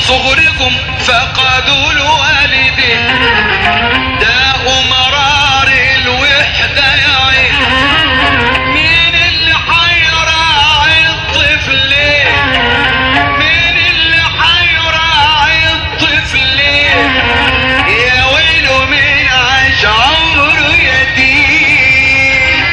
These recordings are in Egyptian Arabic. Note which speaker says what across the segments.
Speaker 1: صغركم فقدوا الوالدين داء مرار الوحدة يا عين مين اللي حيراعي الطفلين مين اللي حيراعي الطفلين يا ويله من عاش عمره يتيم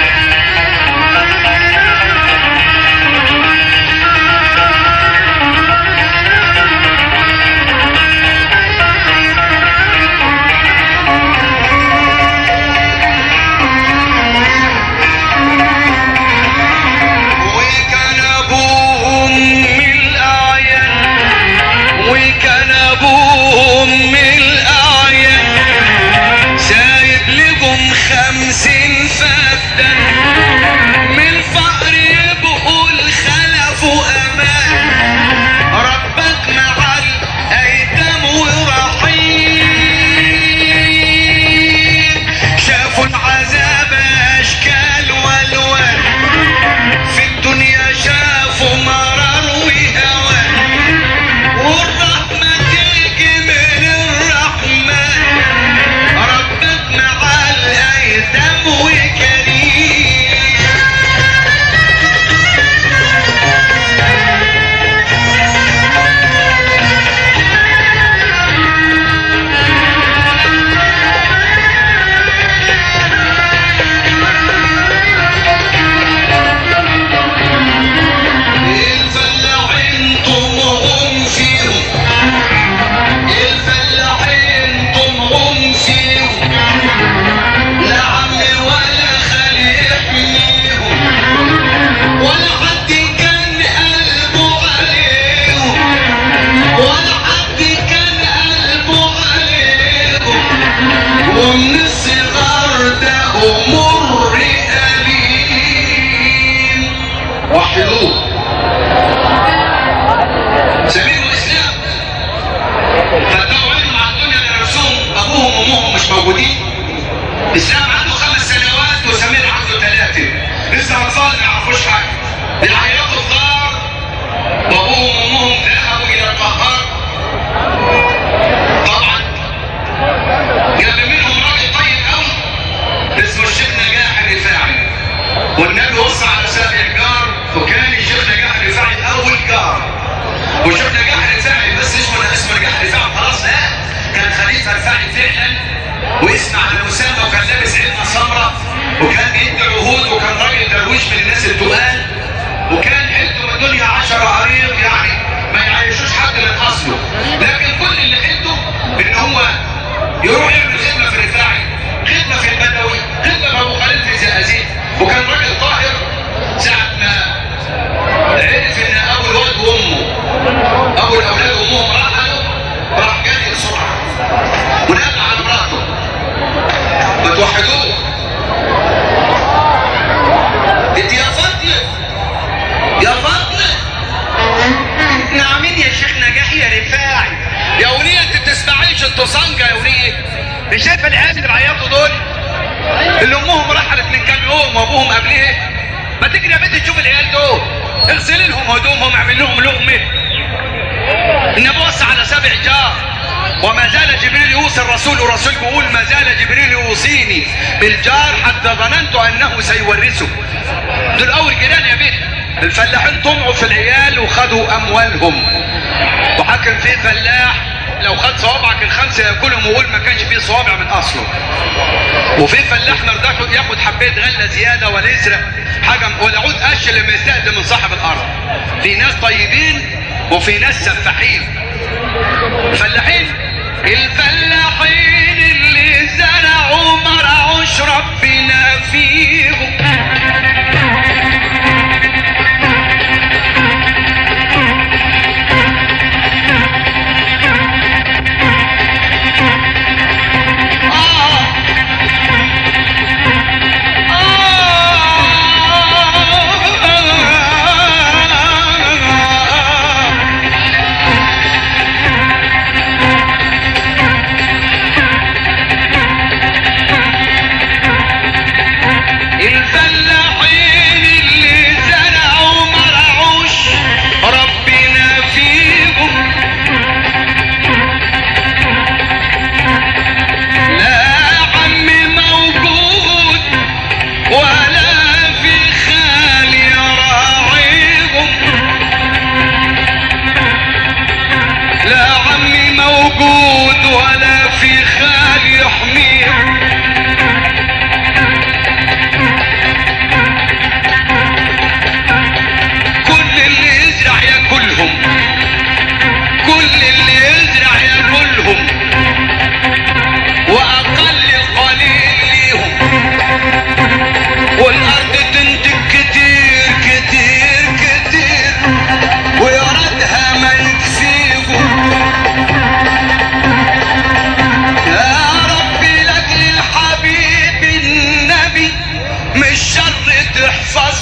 Speaker 1: وكان ابوهم من الاعيان وكان ابوهم من الاعيان سايب لكم خمسين فدا من الفقر يبقوا الخلف امان ربك مع الايتام ورحيم شافوا العذاب اشكال والوان في الدنيا شافوا مرار وهوان والرحمة تيجي من الرحمن ربك مع الأيتام وكريم الفلاحين طمعهم فيهم الفلاحين طمعهم فيهم لا عم ولا خلي يحميهم ولا حد كان قلبه عليهم ولا حد كان قلبه عليهم ومن الصغار ده أمر أليم وحدوه سمير الاسلام فتحوا علم مع الدنيا لنفسهم ابوهم وامهم مش موجودين اسلام عنده خمس سنوات وسمير عنده ثلاثه لسه اطفال ما يعرفوش حاجه بيعيطوا الدار وابوهم وامهم ذهبوا الى القهار طبعا جنب منهم راجل طيب قوي اسمه الشيخ نجاح الرفاعي والنبي وصى على سابع جار وكان الشيخ نجاح الرفاعي اول جار والشيخ نجاح الرفاعي بس اسمه اسمه نجاح الرفاعي خلاص لا كان خليفه رفاعي فعلا واسمه على اسامه وكان لابس عمه سمراء وكان بيدي عهود وكان راجل درويش من الناس التقال وكان حلته من الدنيا عشرة عريق يعني ما يعيشوش حد من اصله لكن كل اللي حلته ان هو يروح يعمل خدمه في الرفاعي خدمه في البدوي خدمه في ابو خليل في الزقازيق وكان راجل طاهر ساعه ما عرف ان ابو الولد وامه ابو الاولاد وامهم رحلوا راح جري بسرعه ونادى على مراته ما توحدوه انت يا فاطمه يا فاطمه نعمين يا شيخ نجاح يا رفاعي يا وليه انت تسمعيش انتوا صنجه يا وليه مش شايفه العيال اللي بيعيطوا دول اللي امهم رحلت من كام يوم وابوهم قبلها ما تجري يا بنت تشوف العيال دول اغسلي لهم هدومهم اعمل لهم لقمه النبي وصى على سبع جار وما زال جبريل يوصي الرسول والرسول بيقول ما زال جبريل يوصيني بالجار حتى ظننت انه سيورثه دول اول جيران يا بنت الفلاحين طمعوا في العيال وخدوا اموالهم وحكم في فلاح لو خد صوابعك الخمسه ياكلهم ويقول ما كانش فيه صوابع من اصله وفي فلاح مرضاش ياخد حبايه غله زياده ولا يسرق حاجه ولا عود قش لما يستأذن من صاحب الارض في ناس طيبين وفي ناس سفاحين فلاحين الفلاحين اللي زرعوا مرعوش ربنا فيهم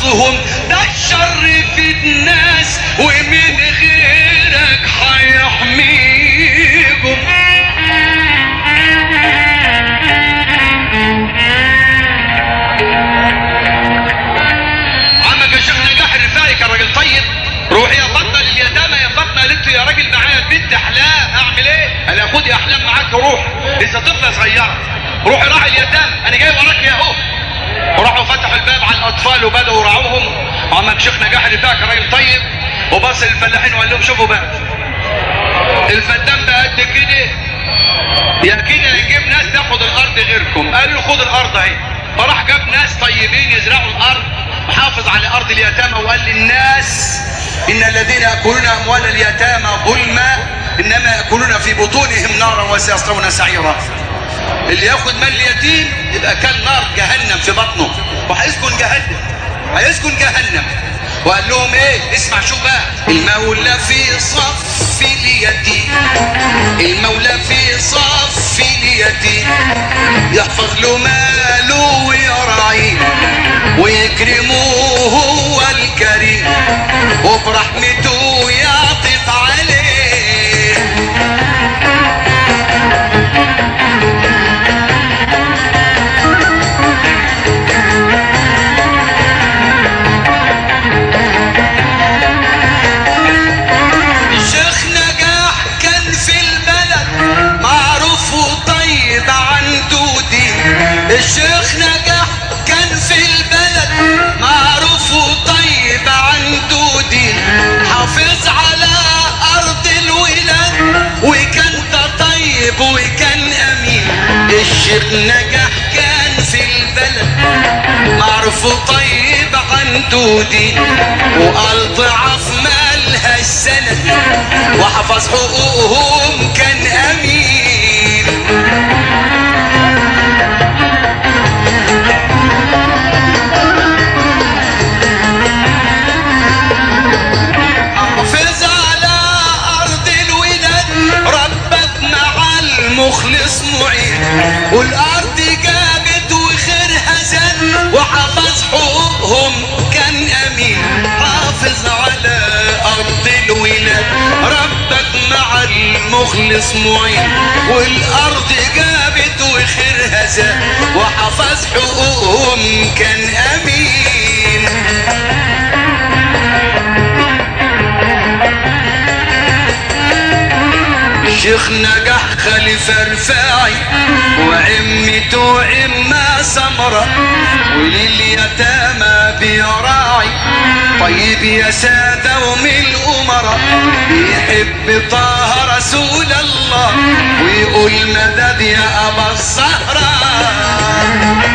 Speaker 1: يحفظهم ده الشر في الناس ومن غيرك هيحميكم عمك يا شيخ نجاح الرفاعي كان راجل طيب روح يا بطل اليتامى يا بطل قالت له يا راجل معايا البنت احلام اعمل ايه؟ قال لها خدي احلام معاك روح لسه طفله صغيره روحي راعي اليتامى انا جاي وراك يا اهو وراحوا فتحوا الباب على الاطفال وبداوا يراعوهم وعمك شيخ نجاح الرفاعي كان راجل طيب وبص للفلاحين وقال لهم شوفوا بقى الفدان بقى قد كده يا كده يجيب ناس تاخد الارض غيركم قال له خد الارض اهي فراح جاب ناس طيبين يزرعوا الارض وحافظ على ارض اليتامى وقال للناس ان الذين ياكلون اموال اليتامى ظلما انما ياكلون في بطونهم نارا وسيصلون سعيرا اللي ياخد مال اليتيم يبقى كان نار جهنم في بطنه وهيسكن جهنم هيسكن جهنم وقال لهم ايه اسمع شو بقى المولى في صف اليتيم المولى في صف اليتيم يحفظ له ماله ويرعيه ويكرمه هو الكريم وبرحمته يعطف عليه الشيخ نجاح كان في البلد معروف وطيب عنده دين الشيخ نجاح كان في البلد معروف وطيب عنده دين حافظ على ارض الولاد وكان ده طيب وكان امين الشيخ نجاح كان في البلد معروف وطيب عنده دين وقال ضعف مالها السند وحفظ حقوقهم كان امين حافظ على ارض الولاد ربك مع المخلص معين والارض جابت وخيرها زاد وحفظ حقوقهم كان امين حافظ على ارض الولاد ربك مع المخلص معين والارض جابت وخيرها زاد وحفظ حقوقهم كان امين الشيخ نجح خليفة رفاعي وعمته عمة سمرة ولليتامى بيراعي طيب يا سادة ومن الأمراء بيحب طه رسول الله ويقول مدد يا أبا الزهراء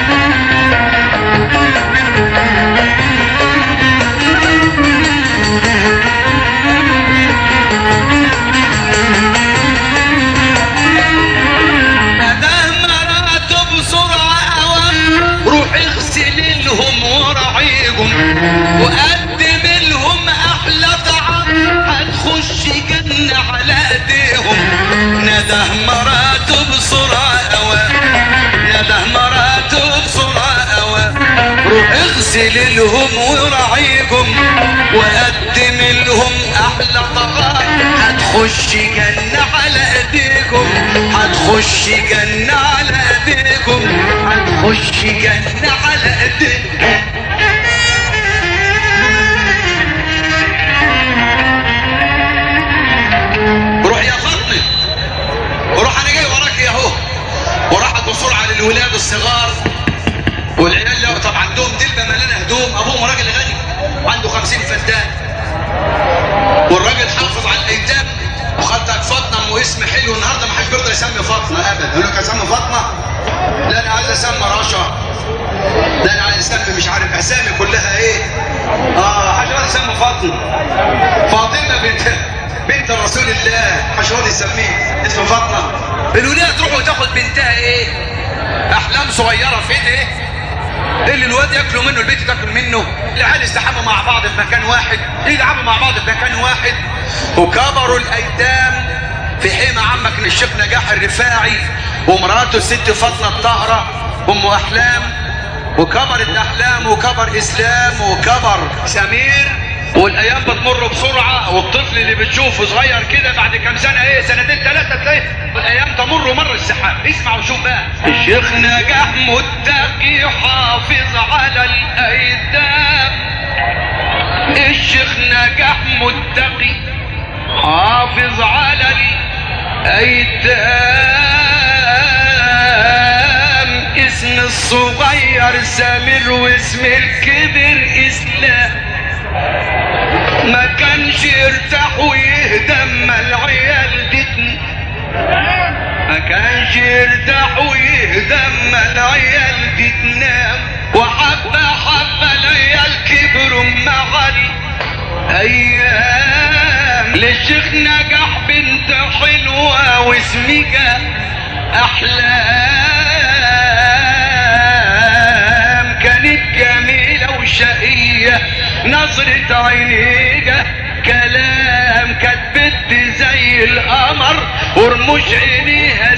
Speaker 1: مدام مراته بسرعة أوام روح اغسل لهم وراعيهم وقدم لهم أحلى طعام هتخش جنة على ايديهم نده مراته بسرعة أوام نده مراته بسرعة أوام روح اغسل لهم وراعيهم وقدم لهم أحلى طعام هتخش جنة على ايديكم هتخش جنة على ايديكم هتخش جنة على ايديكم روح يا فاطمة وروح انا جاي وراك يا اهو وراحت بسرعة للولاد الصغار والعيال اللي طب عندهم دلبة مليانة هدوم ابوهم راجل غني عنده خمسين فدان والراجل حافظ على الايتام وخدتك فاطمه ام اسم حلو النهارده ما حدش بيرضى يسمي فاطمه ابدا يقول لك اسمي فاطمه لا انا عايز اسمي رشا لا انا عايز اسمي مش عارف اسامي كلها ايه اه حاجه راضي يسمي فاطمه فاطمه بنت بنت رسول الله حاجه راضي يسميه اسمه فاطمه الولاد تروح وتاخد بنتها ايه احلام صغيره فين ايه اللي الواد ياكلوا منه البيت تاكل منه العيال يستحموا مع بعض في مكان واحد يلعبوا مع بعض في مكان واحد وكبروا الايتام في حيمة عمك الشيخ نجاح الرفاعي ومراته الست فاطمه الطاهره ام احلام وكبرت احلام وكبر اسلام وكبر سمير والايام بتمر بسرعه والطفل اللي بتشوفه صغير كده بعد كام سنه ايه سنتين ثلاثه تلاقيه والايام تمر مر السحاب اسمع وشوف بقى الشيخ نجاح متقي حافظ على الايتام الشيخ نجاح متقي حافظ على الايتام اسم الصغير سامر واسم الكبر اسلام ما كانش يرتاح ويهدى اما العيال تتني ما كانش يرتاح ويهدى اما العيال تتنام وحبة حبة العيال كبروا معالي ايام للشيخ نجح بنت حلوة واسمك احلام كانت جميلة وشقية نظرة عينيها كلام كانت بنت زي القمر ورموش عينيها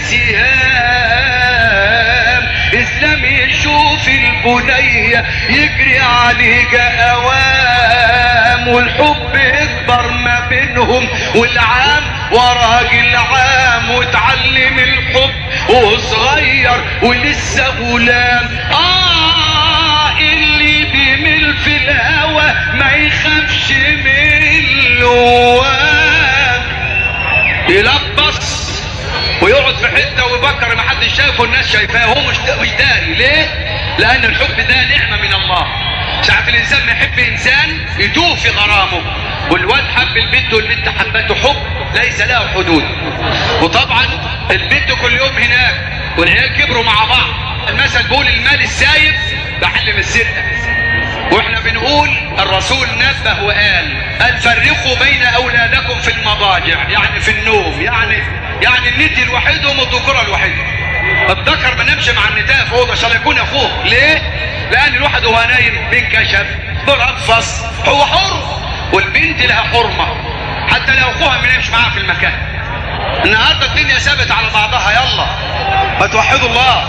Speaker 1: سهام اسلام يشوف البنية يجري عليك اوام والحب يكبر ما بينهم والعام وراك العام وتعلم الحب وصغير ولسه غلام اه اللي بيمل في الهوى ما يخافش من الوام يلبس ويقعد في حته ويفكر ما حدش شايفه والناس شايفاه هو مش مش داري ليه؟ لان الحب ده نعمه من الله ساعة الانسان ما يحب انسان يتوه في غرامه والواد حب البنت والبنت حبته حب ليس له حدود وطبعا البنت كل يوم هناك والعيال كبروا مع بعض المثل بيقول المال السايب بحلم السرقه واحنا بنقول الرسول نبه وقال قال فرقوا بين اولادكم في المضاجع يعني في النوم يعني يعني الندي لوحدهم والذكوره لوحدهم الذكر ما نمشي مع النداء في اوضه عشان يكون اخوه ليه؟ لان الواحد وهو نايم بينكشف برفص هو حر والبنت لها حرمه حتى لو اخوها ما نمشي معاها في المكان النهارده الدنيا ثابت على بعضها يلا ما توحدوا الله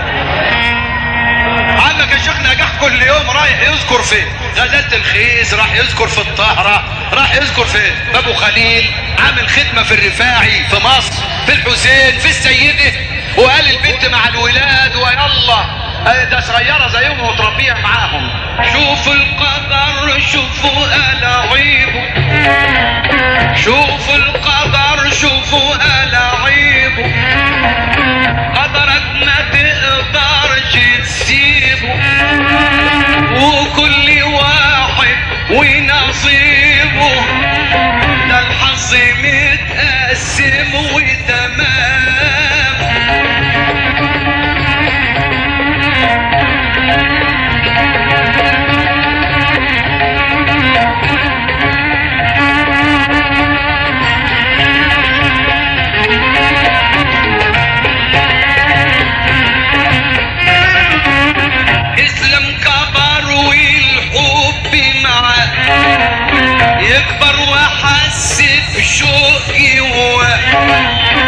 Speaker 1: عندك يا شيخ نجاح كل يوم رايح يذكر في غزالة الخيس راح يذكر في الطهرة راح يذكر في ابو خليل عامل خدمة في الرفاعي في مصر في الحسين في السيدة وقال البنت مع الولاد ويلا آه ده صغيرة زيهم وتربيها معاهم شوفوا القدر شوفوا ألاعيبه شوفوا القدر شوفوا ألاعيبه قدرك ما تقدرش تسيبه وكل واحد ونصيبه ده الحظ متقسم وتمام اسلم كبر والحب معاه يكبر وحس بشوقي و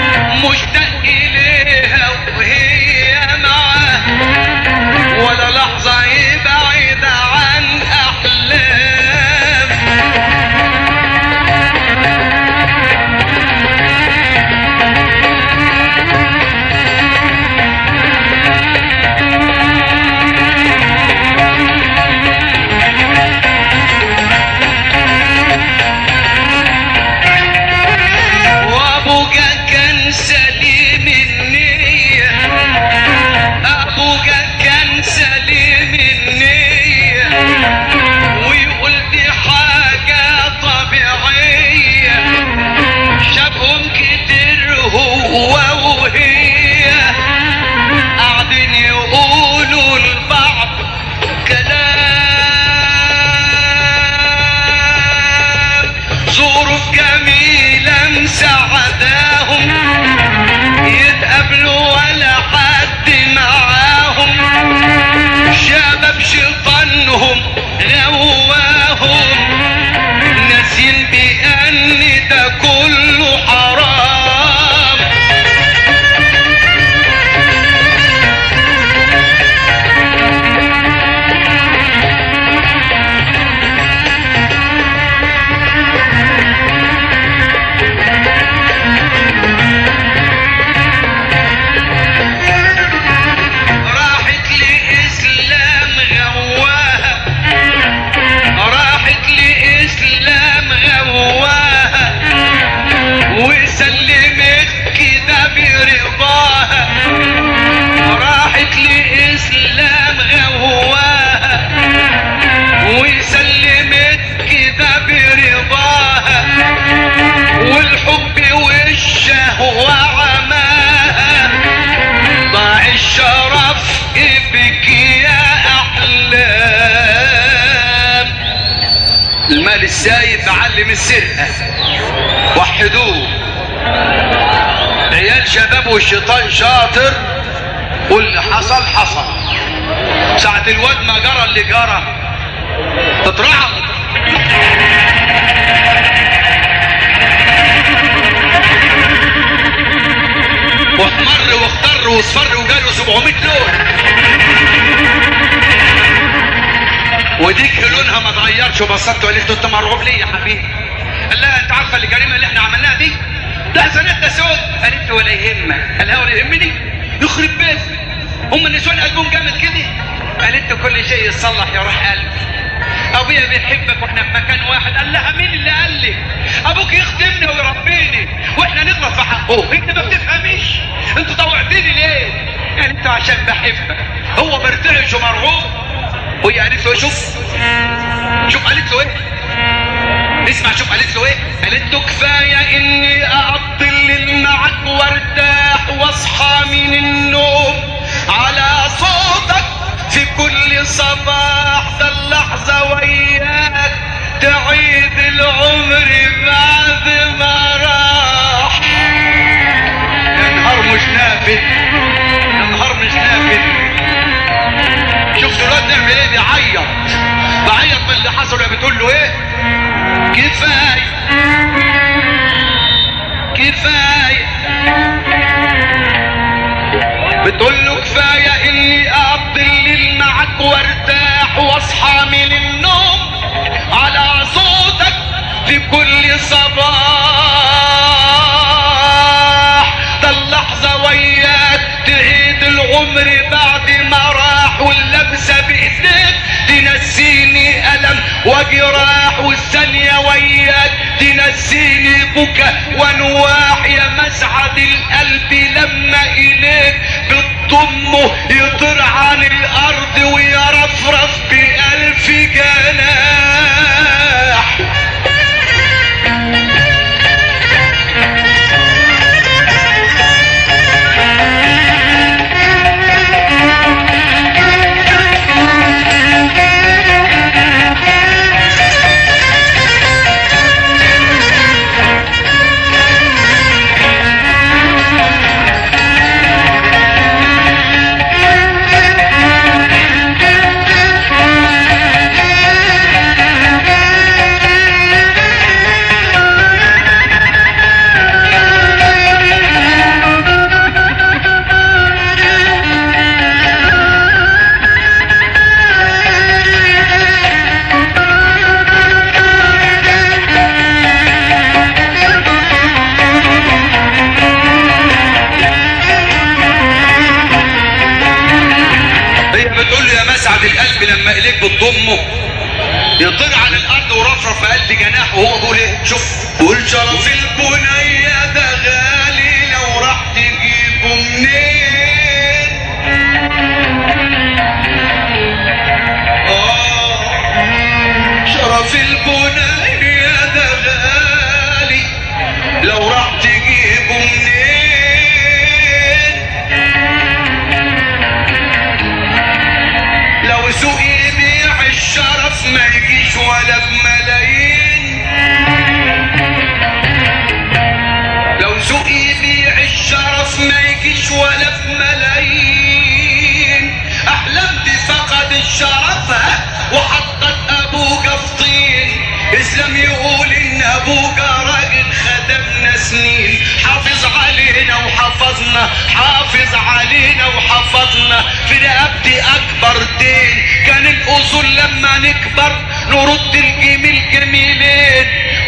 Speaker 1: المال السايب معلم السرقة وحدوه عيال شباب والشيطان شاطر واللي حصل حصل ساعة الواد ما جرى اللي جرى اترعب واحمر واخضر واصفر وجاله 700 لون وديك لونها ما اتغيرش وبصرت وقالت له انت مرعوب ليه يا حبيبي قال لها انت عارفه الجريمه اللي احنا عملناها دي ده حسنات ده سود قالت له ولا يهمك قال لها ولا يهمني يخرب بيتك هم النسوان قلبهم جامد كده قالت له كل شيء يتصلح يا روح قلبي ابويا بيحبك واحنا في مكان واحد قال لها مين اللي قال لك ابوك يخدمني ويربيني واحنا نغلط في حقه انت ما بتفهميش انت طوعتني ليه قالت له عشان بحبك هو مرتعش ومرعوب وهي قالت له شوف شوف قالت له ايه اسمع شوف قالت له ايه قالت له كفايه اني اقضي الليل معاك وارتاح واصحى من النوم على صوتك في كل صباح ده اللحظه وياك تعيد العمر بعد ما راح يا نهار مش نافذ يا نهار مش نافذ شوف دلوقتي نعمل ايه بيعيط بعيط من اللي حصل بتقول له ايه كفايه كفايه بتقول له كفايه اني اقضي الليل معاك وارتاح واصحى من النوم على صوتك في كل صباح ده اللحظه وياك تعيد العمر بعد ما راح واللمسه بايديك تنسيني الم وجراح والثانيه وياك تنسيني بكى ونواح يا مسعد القلب لما اليك بتضمه يطير عن الارض ويرفرف بألف جناح هي بتقول له يا مسعد القلب لما اليك بتضمه يطير على الارض ورفرف في قلب جناحه وهو بيقول ايه شوف قول شرف البنية ده غالي لو راح تجيبه منين آه شرف البنية ده غالي لو راح تجيبه منين لو سوق يبيع الشرف ما يجيش ولا بملايين لو سوق يبيع الشرف ما يجيش ولا بملايين احلمت فقد الشرف ها، وحطت ابوك في طين اسلام يقول ان ابوك راجل خدمنا سنين حافظ علينا وحفظنا حافظ علينا وحفظنا في رقبتي اكبر دين كان الاصول لما نكبر نرد الجميل جميلين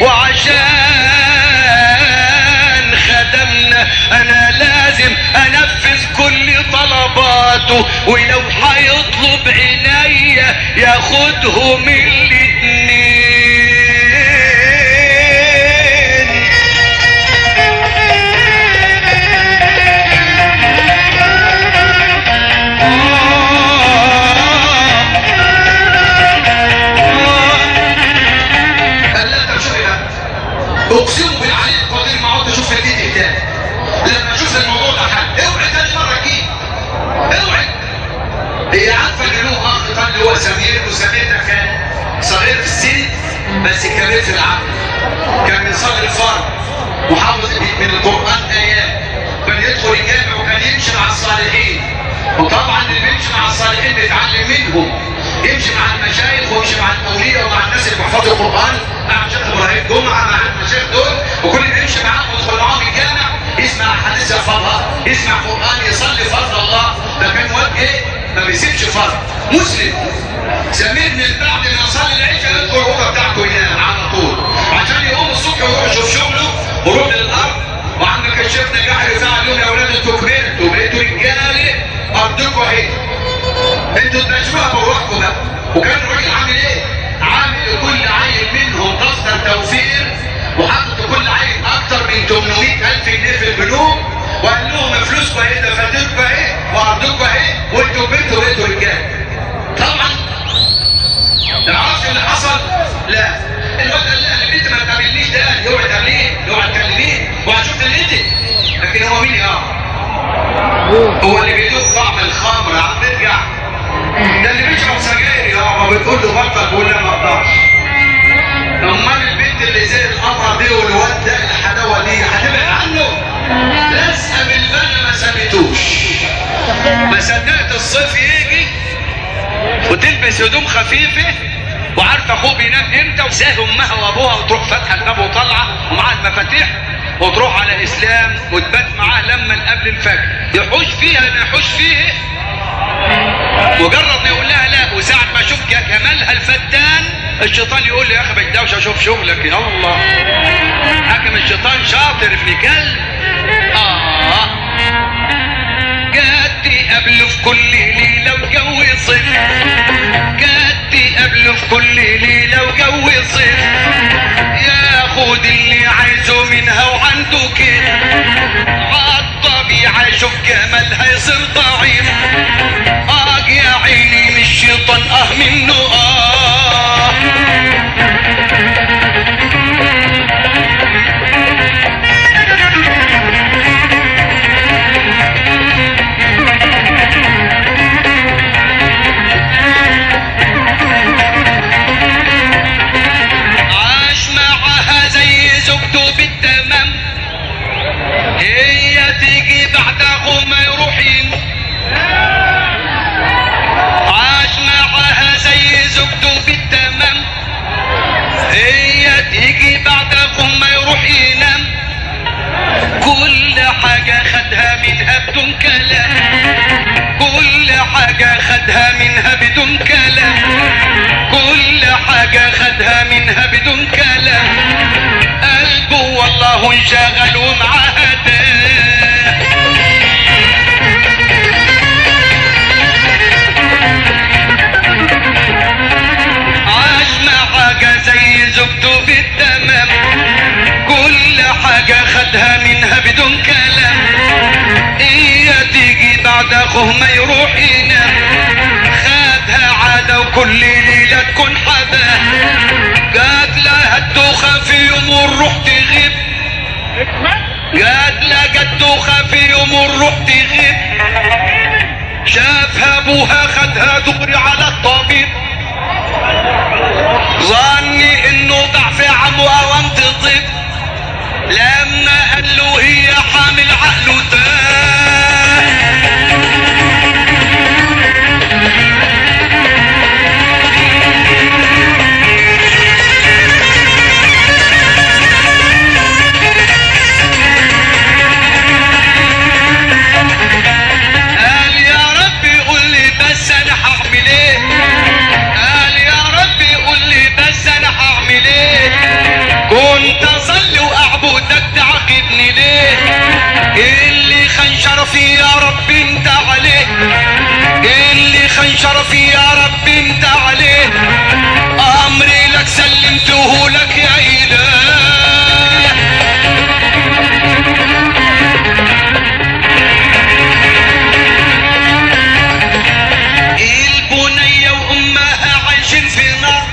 Speaker 1: وعشان خدمنا انا لازم انفذ كل طلباته ولو هيطلب عينيا ياخدهم الاتنين قال لا انت مش كده اقسم بالعلي القدير ما عدت اشوف الفيديو تاني لما اشوف الموضوع ده حل اوعي تاني مره تجيب اوعي هي عارفه ان له اخ طب اللي هو سمير وسمير ده كان صديق بس كبير في العقل كان بيصلي الفرض وحافظ من القران ايات كان يدخل الجامع وكان يمشي مع الصالحين وطبعا اللي بيمشي مع الصالحين بيتعلم منهم يمشي مع المشايخ ويمشي مع الاولياء ومع الناس اللي بيحفظوا القران مع الشيخ ابراهيم جمعه مع المشايخ دول وكل اللي يمشي معاهم ويدخل معاهم الجامع يسمع حديث يحفظها يسمع قران يصلي فرض الله ده كان واد ايه ما بيسيبش فرض مسلم سمير من بعد ما يصلي العشاء يدخل الاوضه بتاعته ينام على طول عشان يقوم الصبح ويروح يشوف شغله ويروح للارض وعندك الشيخ نجاح رفاعي اليوم يا اولاد انتوا كبرتوا بقيتوا رجاله ارضكم اهي انتوا تنشروها بروحكم بقى وكان الراجل عامل ايه؟ عامل لكل عيل منهم دفتر توفير وحاطط لكل عيل اكتر من 800000 جنيه في البنوك وقال لهم فلوسكم اهي دفاتركم اهي وارضكم اهي وانتوا كبرتوا بقيتوا رجاله طبعا تعرفش اللي حصل؟ لا الواد قال لها البنت ما تقابلنيش ده اوعي تقابليه اوعي تكلميه وهشوف دنيتك لكن هو مين يا هو اللي بيدوق طعم الخمر عم بيرجع ده اللي بيشرب سجاير يا ما بتقول له بطل بيقول لا ما اقدرش امال البنت اللي زي القمر دي والواد ده الحلاوه دي هتبعد عنه لازقه بالبنا ما سابتوش ما صدقت الصيف يجي وتلبس هدوم خفيفه وعارفه اخوه بينام امتى وساه امها وابوها وتروح فاتحه الباب وطالعه ومعاها المفاتيح وتروح على اسلام وتبات معاه لما قبل الفجر يحوش فيها ما يحوش فيه مجرد ما يقول لها لا وساعة ما اشوف جمالها الفتان الشيطان يقول لي يا اخي بتدوش اشوف شغلك يا الله حكم الشيطان شاطر ابن كلب اه جاتي قبله في كل ليلة وجو صيف جاتي قبله في كل ليلة وجو صيف ياخد اللي عايزه منها وعنده كده عالطبيعة شوف جمالها يصير ضعيف اه يا عيني من الشيطان اه منه اه عاش معاها زي زوجته بالتمام هي تيجي بعد ما يروح ينام عاش معاها زي زوجته بالتمام هي تيجي بعد ما يروح ينام كل حاجة خدها منها بدون كلام كل حاجة خدها منها بدون كلام كل حاجة خدها منها بدون كلام قلبه والله انشغل ومعاها ده عاش معاها زي زوجته بالتمام كل حاجة خدها منها بدون كلام هي تيجي بعد اخوه ما يروح ينام خدها عادة وكل ليلة تكون حباه قالت لها الدوخة في يوم والروح تغيب قالت لها الدوخة في يوم والروح تغيب شافها ابوها خدها دغري على الطبيب ظني انه ضعف عمو اوام تطيب لما قال له هي حامل عقله تاه قال يا ربي قول لي بس انا هعمل ايه قال يا ربي قول لي بس انا هعمل ايه كنت اصلي واعبدك تعاقبني ليه اللي خان شرفي يا رب انت عليه اللي خان شرفي يا رب انت عليه امري لك سلمته لك يا اله البنية وامها عايشين في نار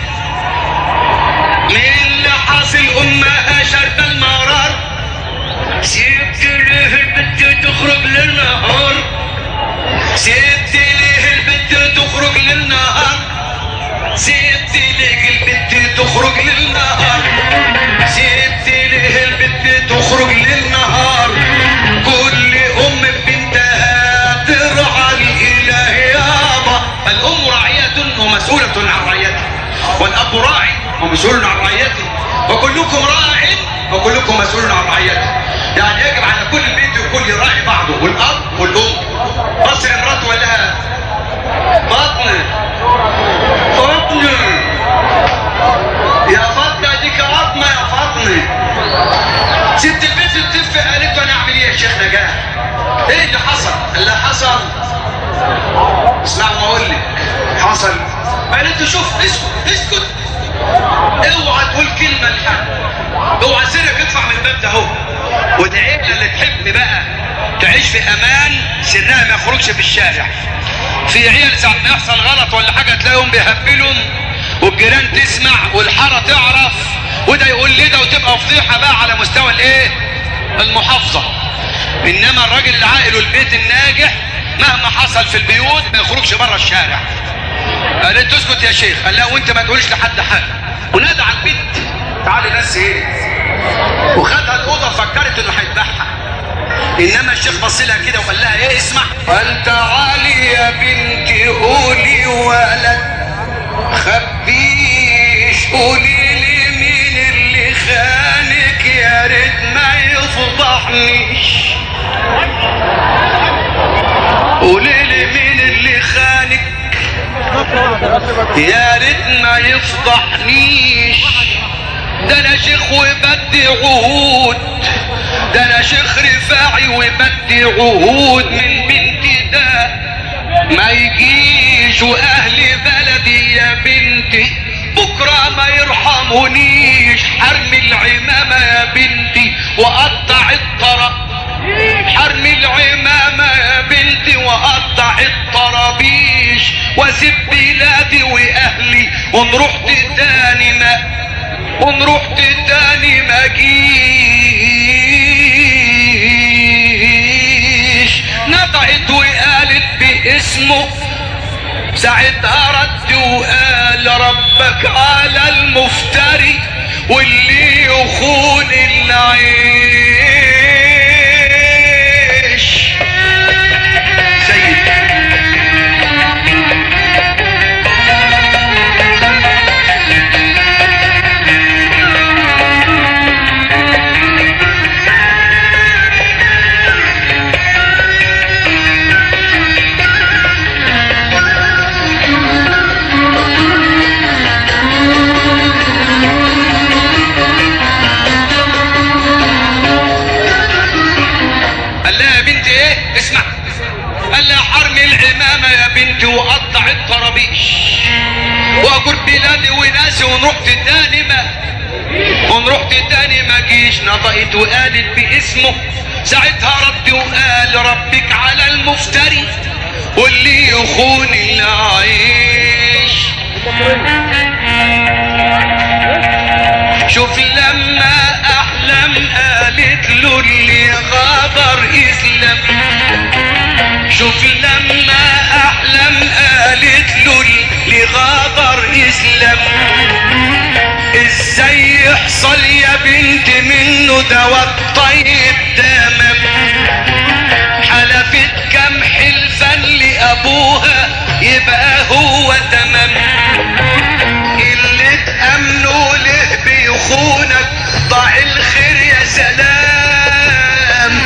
Speaker 1: من اللي حاصل امها شرب المرار سيبت ليه البنت تخرج للنهار سيبت ليه البنت تخرج للنهار مسؤولة عن رعيته والأب راع ومسؤول عن رعيته وكلكم راع وكلكم مسؤول عن رعيته يعني يجب على كل بيت وكل يراعي بعضه والأب والأم بص امراته وقال لها فاطمة فاطمة يا فاطمة ديك فاطمة يا فاطمة ست البيت الطف قالت له انا اعمل ايه يا شيخ نجاح ايه اللي حصل اللي حصل اسمع ما اقول لك حصل قالت له شوف اسكت اسكت اوعى تقول كلمه لحد اوعى سرك يطلع من الباب ده اهو والعيله اللي تحب بقى تعيش في امان سرها ما يخرجش في الشارع في عيال ساعة ما يحصل غلط ولا حاجه تلاقيهم بيهبلهم والجيران تسمع والحاره تعرف وده يقول لي ده وتبقى فضيحه بقى على مستوى الايه المحافظه انما الراجل العاقل والبيت الناجح مهما حصل في البيوت ما يخرجش بره الشارع قالت اسكت يا شيخ قال لا وانت ما تقولش لحد حاجه ونادى على البنت تعالي بس ايه وخدها الاوضه فكرت انه هيذبحها انما الشيخ بص لها كده وقال لها ايه اسمع قال تعالي يا بنتي قولي ولد خبيش قولي لي مين اللي خانك يا ريت ما يفضحنيش قولي لي مين اللي خانك يا ريت ما يفضحنيش ده انا شيخ وبدي عهود ده انا شيخ رفاعي وبدي عهود من بنتي ده ما يجيش واهل بلدي يا بنتي بكره ما يرحمونيش حرمي العمامه يا بنتي واقطع الطرق حرمي العمامة يا بنتي وأقطع الطرابيش واسيب بلادي وأهلي ونروح تاني ما ونروح تاني ما جيش نطقت وقالت باسمه ساعتها رد وقال ربك على المفتري واللي يخون العيش سيد قال لها يا بنتي ايه اسمع قال لها حرمي العمامة يا بنتي وقطع الطرابيش واجر بلادي وناسي ونروح تاني ما ونروح تاني ما جيش نطقت وقالت باسمه ساعتها رد وقال ربك على المفتري واللي يخون العيش شوف لما احلم قالت له اللي غادر اسلم شوف لما احلم قالت له اللي غادر اسلم ازاي يحصل يا بنت منه دوا الطيب تمام حلفت كم حلفا لابوها يبقى هو تمام اللي تأمنوا له بيخونك ضاع الخير يا سلام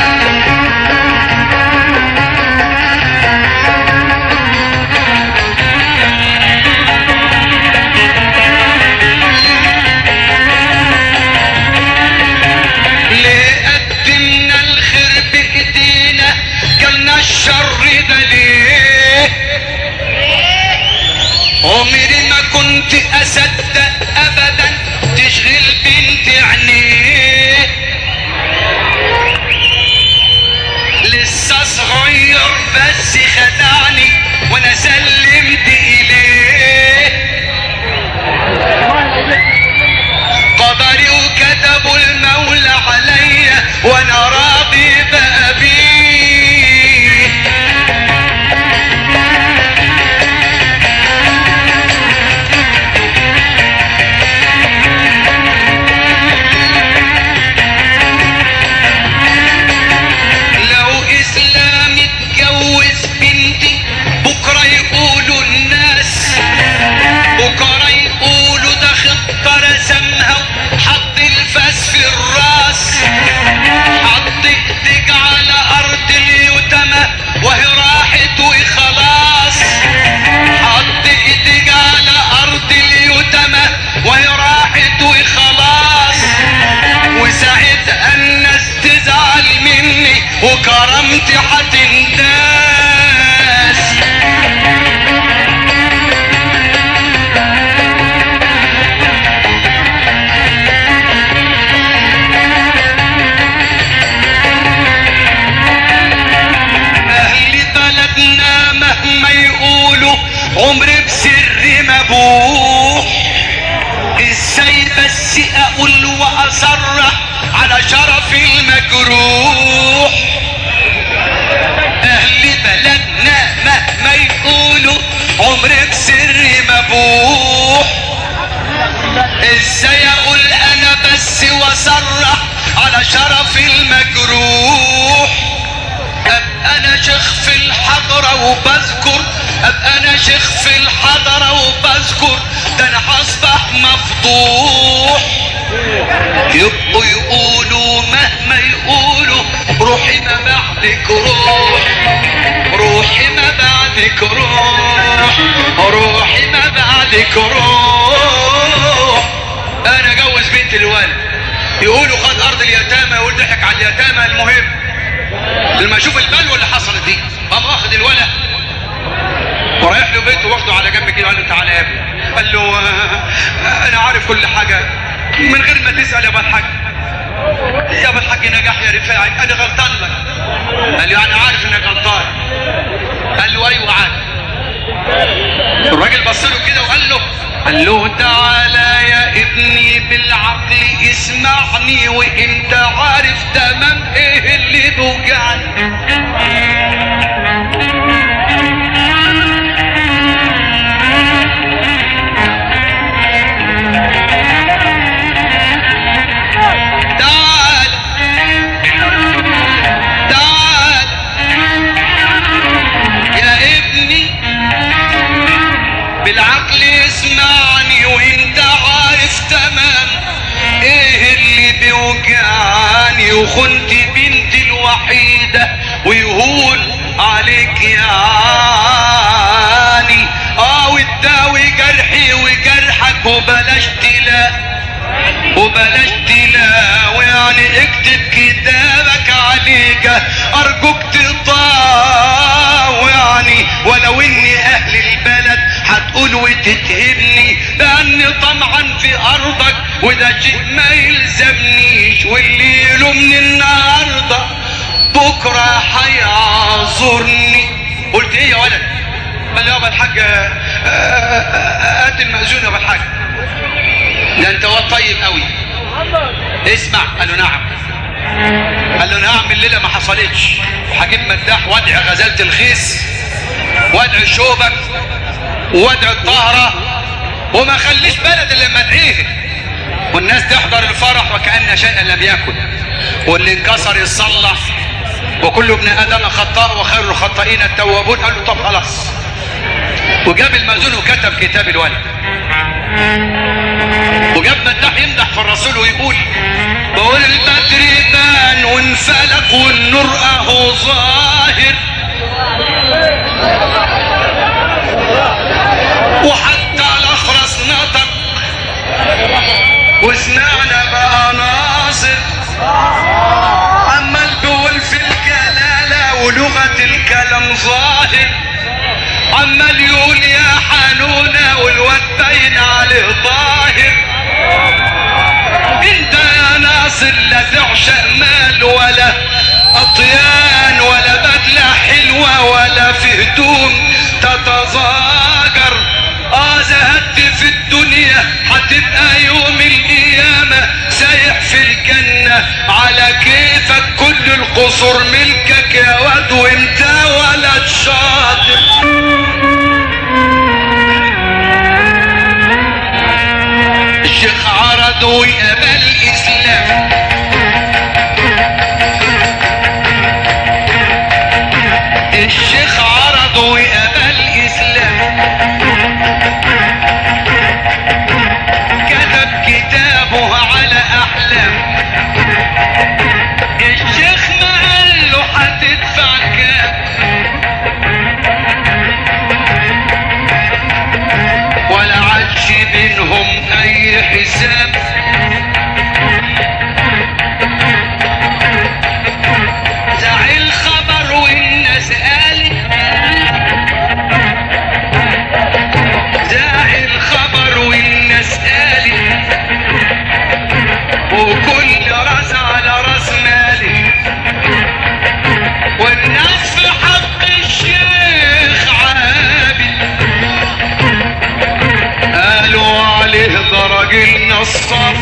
Speaker 1: ليه قدمنا الخير بايدينا جالنا الشر ده ليه عمري ما كنت اصدق ابدا تشغل بنتي عينيه لسه صغير بس خدعني وانا سلمت اليه قدري وكتبوا المولى عليا وانا راضي بقى بيه كرامتي هتنداس اهل بلدنا مهما يقولوا عمري بسر مبوح ازاي بس اقول واصرح على شرف المجروح اهل بلدنا مهما يقولوا عمري بسر مبوح ازاي اقول انا بس واصرح على شرف المجروح ابقى انا شيخ في الحضرة وبذكر ابقى انا شيخ في الحضرة وبذكر ده انا هصبح مفضوح يبقوا يقولوا مهما يقولوا روحي ما بعدك روح روحي ما بعدك روح روحي ما بعدك روح انا جوز بنت الوالد يقولوا خد ارض اليتامى يقول ضحك على اليتامى المهم لما اشوف البلوه اللي حصلت دي قام واخد الولد ورايح له بيته واخده على جنب كده قال له تعالى يا ابني قال له آه، انا عارف كل حاجه من غير ما تسال يا ابو الحاج يا ابو الحاج نجاح يا رفاعي انا غلطان لك قال له انا عارف انك غلطان قال له ايوه عارف الراجل بص له كده وقال له قال له تعالى يا ابني بالعقل اسمعني وانت عارف تمام ايه اللي بوجعني تعال تعال يا ابني بالعقل اسمعني وانت عارف تمام ايه اللي بيوجعني وخنت بنتي الوحيدة ويهون عليك يعني اه وتداوي جرحي وجرحك وبلاش تلاقي وبلاش تلاوي يعني اكتب كتابك عليك ارجوك تطاوي يعني ولو اني اهل البلد هتقول وتتهمني لاني طمعا في ارضك وده شيء ما يلزمنيش واللي يلومني النهارده بكره هيعذرني قلت ايه يا ولد قال لي يابا الحاج آه، آه، آه، هات المأذون يابا الحاج ده انت واد طيب قوي اسمع قال له نعم قال له نعم الليله ما حصلتش هجيب مداح وادع غزاله الخيس وادع شوبك وادع الطهره وما خليش بلد الا لما ادعيه والناس تحضر الفرح وكأن شيئا لم يكن واللي انكسر يصلح وكل ابن ادم خطاء وخير الخطائين التوابون قال له طب خلاص وجاب المأذون وكتب كتاب الولد وجاب مداح يمدح في الرسول ويقول بقول البدر بان وانفلق والنور اهو ظاهر وحتى الاخرس نطق وسمعنا بقى ناصر عمال بيقول في الجلالة ولغة الكلام ظاهر عمال يقول يا حنونة والواد باين عليه ظاهر انت يا ناصر لا تعشق مال ولا اطيان ولا بدلة حلوة ولا في هدوم تتظاهر اه زهدت في الدنيا هتبقى يوم القيامة سايح في الجنة على كيفك كل القصور ملكك يا واد وانت ولد شاطر الشيخ عرض وقبل الاسلام الشيخ عرض وقبل الاسلام كتب كتابه على احلام الشيخ ما قال له هتدفع كام ولا عادش بينهم اي حساب زعل نصاب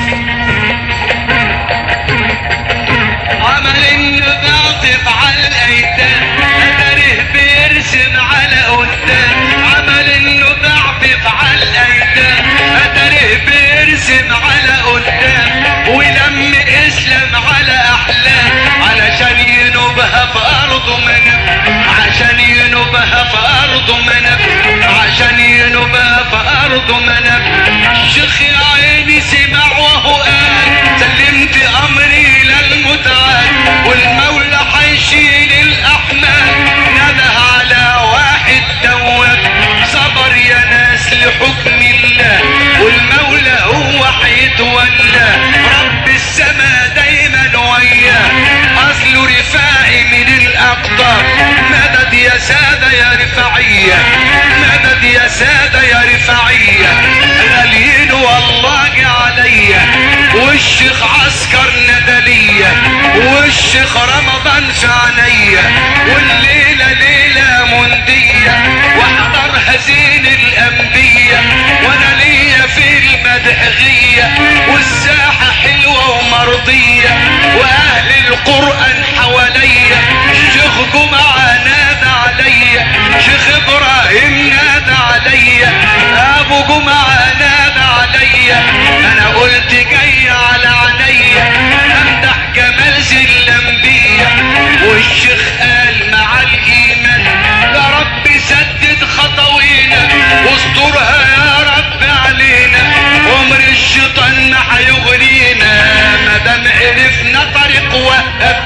Speaker 1: عمل انه بيعطف على الايتام اتاريه بيرسم على قدام عمل انه بيعطف على الايتام اتاريه بيرسم على قدام ولم اسلم على احلام علشان ينوبها في ارضه منب عشان ينوبها في ارضه منب عشان ينوبها في ارضه منب الشيخ يا عيني سمع وهو قال سلمت امري للمتعال والمولى حيشيل الاحمال نده على واحد تواب صبر يا ناس لحكم الله والمولى هو حيتولى رب السما دايما وياه اصله رفاعي من الاقطار مدد يا سادة يا رفاعية مدد يا سادة يا رفاعية غاليين والله عليا والشيخ عسكر ندلية والشيخ رمضان في عينيا والليلة ليلة مندية واحضر هزين الانبياء وانا ليا في المدحغية والساحة حلوة ومرضية واهل القرآن حواليا الشيخ جمعة نادى عليا شيخ ابراهيم نادى عليا ابو جمعة نادى عليا انا قلت جاي على عينيا امدح جمال ذي الانبياء والشيخ قال مع الايمان يا رب سدد خطوينا واسترها يا رب علينا عمر الشيطان ما هيغرينا ما دام عرفنا طريق وهب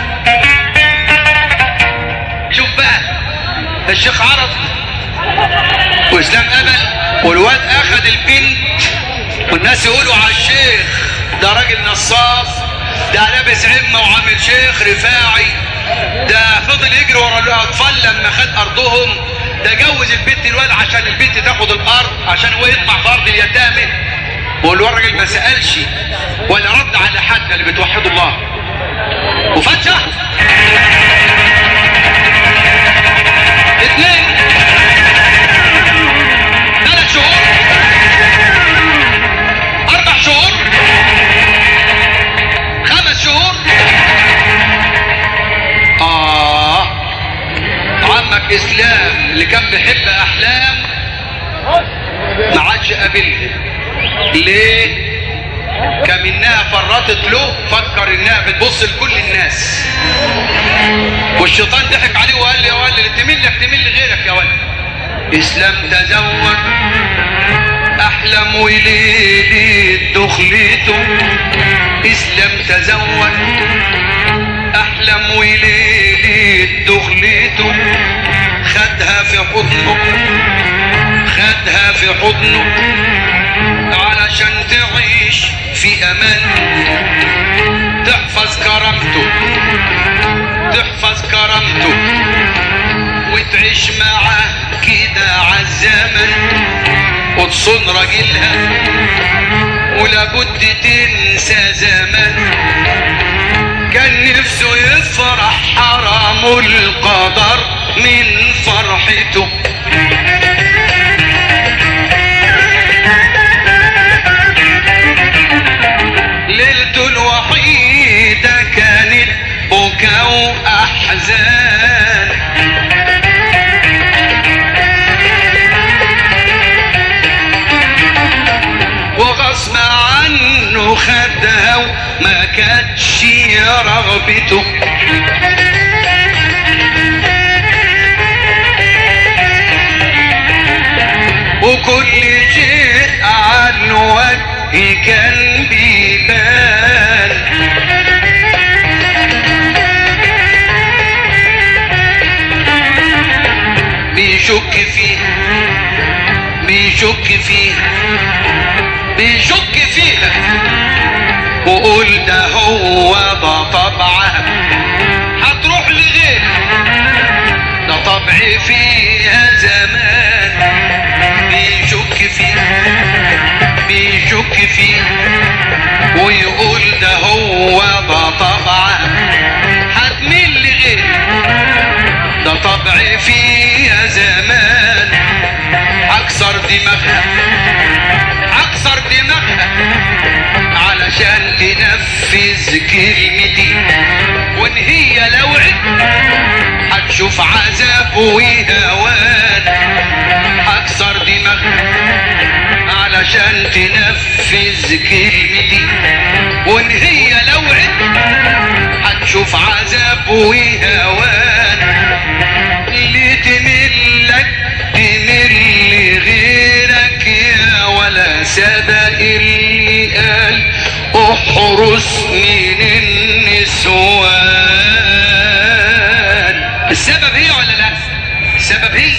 Speaker 1: شوف بقى ده الشيخ عرض واسلام قبل والواد اخد البنت والناس يقولوا على الشيخ ده راجل نصاص ده لابس عمه وعامل شيخ رفاعي ده فضل يجري ورا الاطفال لما خد ارضهم ده جوز البنت الواد عشان البنت تاخد الارض عشان هو يطمع في ارض اليتامى والواد الراجل ما سالش ولا رد على حد اللي بتوحدوا الله وفات شهر اثنين ثلاث شهور اربع شهور خمس شهور اه عمك اسلام اللي كان بيحب احلام ما عادش قابلها ليه كم انها فرطت له فكر انها بتبص لكل الناس والشيطان ضحك عليه وقال لي يا ولد تميل لك تميل لغيرك يا ولد اسلام تزوج احلم وليلي دخلته اسلام تزوج احلم وليلي دخلته خدها في حضنه خدها في حضنه علشان تعيش في امان تحفظ كرامته تحفظ كرامته وتعيش معاه كده عالزمن وتصون راجلها ولابد تنسى زمان كان نفسه يفرح حرام القدر من فرحته ليلته الوحيدة كانت بكا وأحزان وغصب عنه خدها وما كانتش رغبته وكل شيء عن وجهي كان بيبان بيشك فيه بيشك فيه بيشك فيها وقول ده هو ده طبعها هتروح لغير ده طبعي فيها زمان بيشك فيه بيشك فيه ويقول ده هو ده طبعها هتميل لغير ده طبعي فيها زمان اكسر دماغها اكسر دماغها تنفذ كلمتي وان هي لو عد هتشوف عذاب وهوان هكسر دماغك علشان تنفذ كلمتي وان هي لو عد هتشوف عذاب وهوان اللي تملك تمل غيرك يا ولا سبق اللي قال احرس من النسوان السبب هي ولا لا السبب هي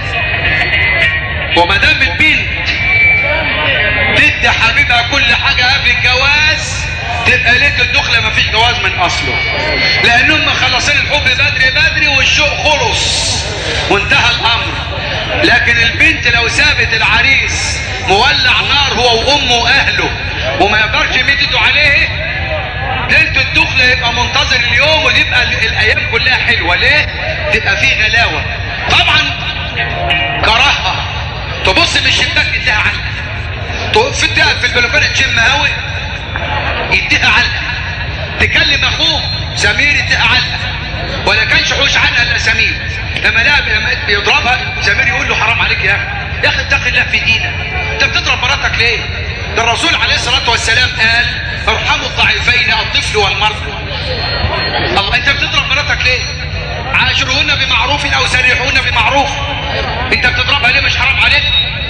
Speaker 1: وما دام البنت تدي حبيبها كل حاجه قبل الجواز تبقى ليله الدخله ما فيش جواز من اصله لانهم مخلصين الحب بدري بدري والشوق خلص وانتهى الامر لكن البنت لو سابت العريس مولع نار هو وامه واهله وما يقدرش يمد ايده عليه ليله الدخله يبقى منتظر اليوم وتبقى ال- الايام كلها حلوه ليه؟ تبقى فيه غلاوه طبعا كراهه تبص من الشباك تديها علقه تقف تقف في البلكونه تشم هوا يديها علقه تكلم اخوه سمير يديها علقه ولا كانش حوش علقه الا سمير لما لا لما يضربها سمير يقول له حرام عليك يا اخي يا اخي اتق الله في دينك انت بتضرب مراتك ليه؟ ده الرسول عليه الصلاه والسلام قال ارحموا الضعيفين الطفل والمرأة الله انت بتضرب مراتك ليه؟ عاشرهن بمعروف او سرحوهن بمعروف انت بتضربها ليه مش حرام عليك؟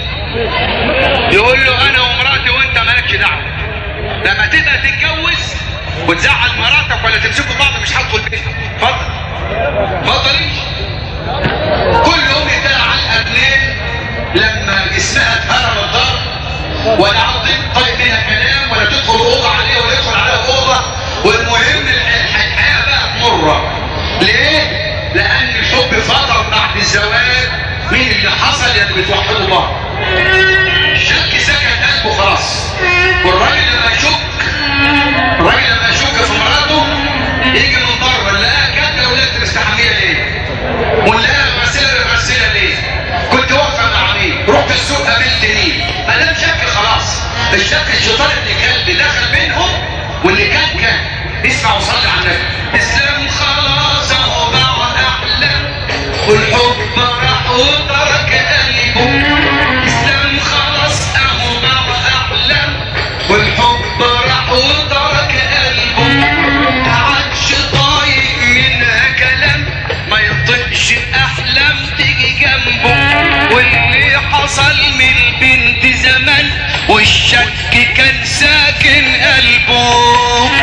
Speaker 1: يقول له انا ومراتي وانت مالكش دعوه لما تبقى تتجوز وتزعل مراتك ولا تمسكوا بعض مش هدخل بيتك اتفضل اتفضل امشي كل يوم يديها علقه اتنين لما جسمها اتهرم الضرب ولا عاوزين طيب منها كلام ولا تدخل اوضه عليه ولا يدخل عليها اوضه والمهم الح- الحياه بقت مره ليه؟ لان الحب فتره بعد الزواج مين اللي حصل اللي بتوحدوا الله الشك سكت قلبه خلاص والراجل لما يشك الراجل لما يشك في مراته يجي من بره نلاقيها كاتله ولاد مستحميه ليه؟ ونلاقيها غسيله غسيله ليه؟ كنت واقفه مع مين؟ رحت السوق قابلت مين؟ ما دام شك خلاص الشك الشيطان اللي كان دخل بينهم واللي كان كان اسمع وصلي على النبي اسلام خلاص اهو بقى احلى والحب راح وترك قلبه اسلام خلاص اهو بقى احلى والحب راح وترك قلبه ما عادش طايق منها كلام ما يطقش احلام تيجي جنبه واللي حصل من البنت زمان والشك كان ساكن قلبه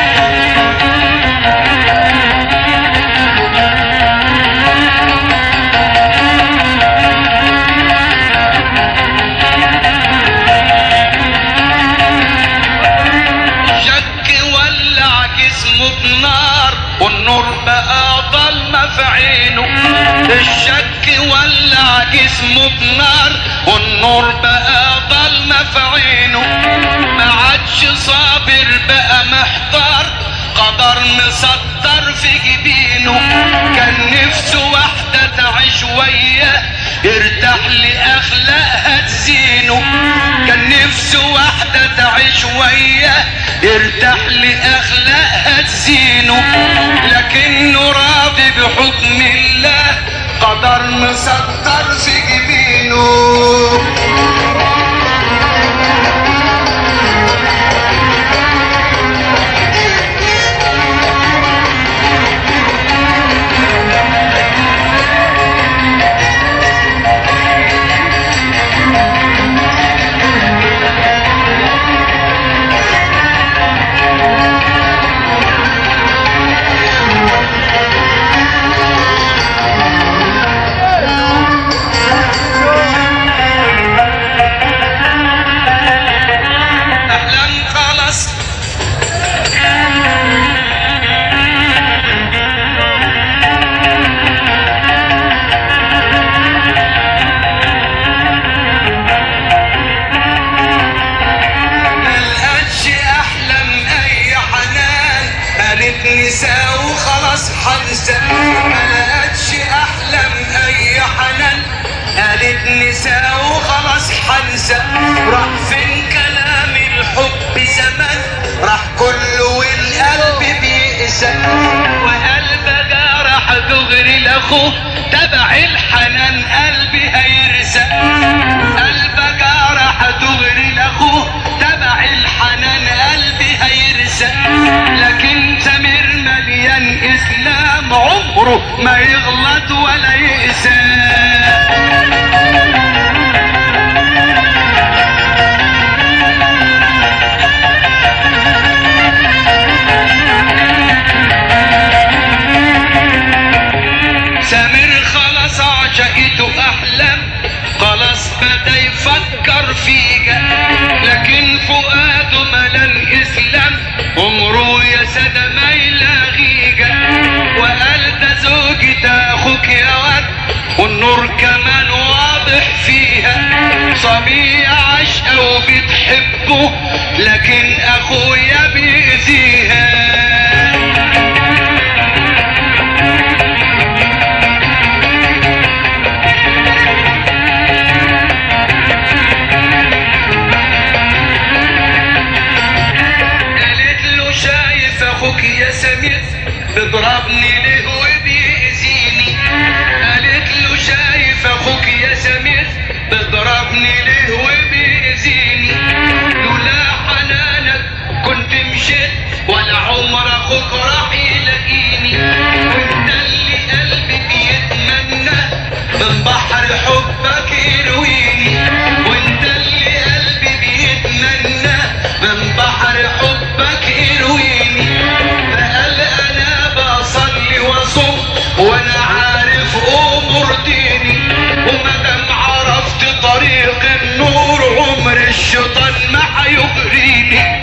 Speaker 1: شك ولع جسمه بنار والنور بقى ضلمة في عينه الشك ولع جسمه بنار والنور بقى ضلمة في عينه ما عادش صابر بقى محتار قدر مسطر في جبينه كان نفسه واحدة تعيش وياه يرتاح لأخلاقها تزينه كان نفسه واحدة تعيش وياه يرتاح لأخلاقها تزينه لكنه راضي بحكم الله قدر مسطر في جبينه احلام خلاص ملقتش احلام اي حنان قالت نساء وخلاص حنسى ملقتش احلام اي حنان قالت نساء وخلاص حنسى راح فين كلام الحب زمان راح كله والقلب يرسى وقلب جرح دغري لاخوه تبع الحنان قلبي هيرسى قلب جرح دغري لاخوه تبع الحنان قلبي هيرسى لكن سمير مليان اسلام عمره ما يغلط ولا يقسى سامر خلاص عشقته احلام خلاص بدا يفكر فيك لكن فؤاده ملان اسلام عمره يا سادة ما يلاغيك وقال ده زوجي ده اخوك يا واد والنور كمان واضح فيها صبية عشقة وبتحبه لكن اخويا بيأذيها قالت له شايف اخوك يا سمير بيضربني ليه وبيأذيني قالت له شايف اخوك يا سمير بيضربني ليه وبيأذيني لولا حنانك كنت مشيت ولا عمر اخوك راح يلاقيني وانت اللي قلبي بيتمنى من بحر حبك يرويني وانت اللي قلبي بيتمنى من بحر حبك يرويني فقال انا بصلي واصوم وانا عارف امور ديني ومادام عرفت طريق النور عمر الشيطان ما هيغريني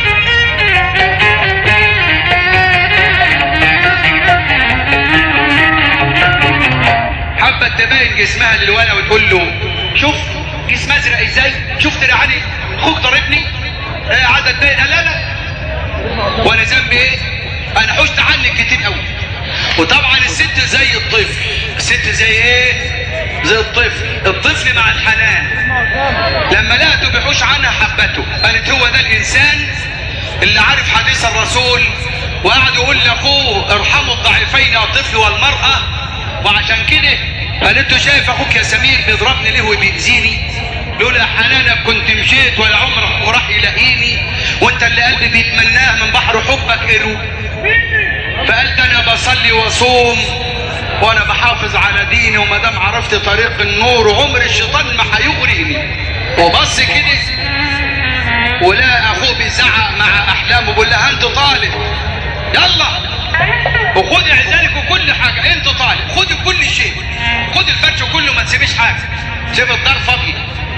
Speaker 1: حبت تبين جسمها للولا وتقول له شوف جسم ازرق ازاي شفت رعاني اخوك ضربني آه عدد باين لا لا وانا ذنبي ايه انا حشت عنك كتير قوي وطبعا الست زي الطفل الست زي ايه زي الطفل الطفل مع الحنان لما لقته بيحوش عنها حبته قالت هو ده الانسان اللي عارف حديث الرسول وقعد يقول لاخوه ارحموا الضعيفين الطفل والمراه وعشان كده قالت له شايف اخوك يا سمير بيضربني ليه وبيأذيني لولا حنانك كنت مشيت ولا عمرك وراح يلاقيني وانت اللي قلبي بيتمناه من بحر حبك قرو فقلت انا بصلي واصوم وانا بحافظ على ديني وما دام عرفت طريق النور عمر الشيطان ما هيغريني وبص كده ولا اخوه بيزعق مع احلامه بيقول لها انت طالب يلا وخدي عزالك وكل حاجه انت طالب خدي كل شيء خدي الفرش كله ما تسيبيش حاجه سيب الدار فاضيه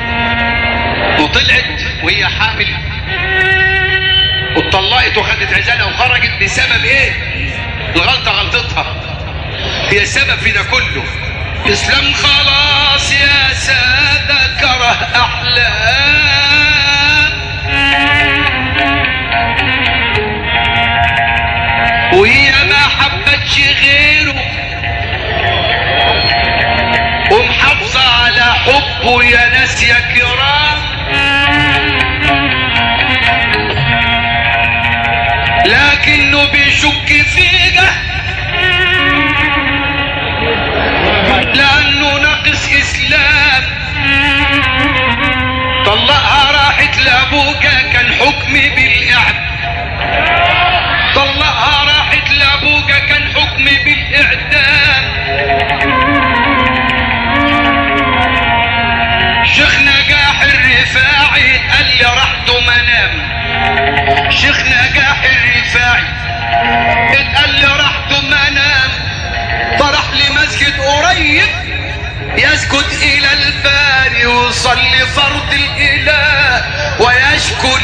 Speaker 1: وطلعت وهي حامل واتطلقت وخدت عزالها وخرجت بسبب ايه الغلطه غلطتها هي السبب في ده كله اسلام خلاص يا سادة كره احلام وهي ما حبتش غيره ومحافظة على حبه يا ناس يا كرام لكنه بيشك فيها لانه ناقص اسلام طلقها راحت لابوكا كان حكمي بالاعدام طلقها راحت لابوكا كان حكمي بالاعدام شيخ نجاح الرفاعي قال لي رحت منام شيخ نجاح الرفاعي اتقال لي رحت منام طرح لي مسجد قريب يسجد الى الباري ويصلي فرض الاله ويشكو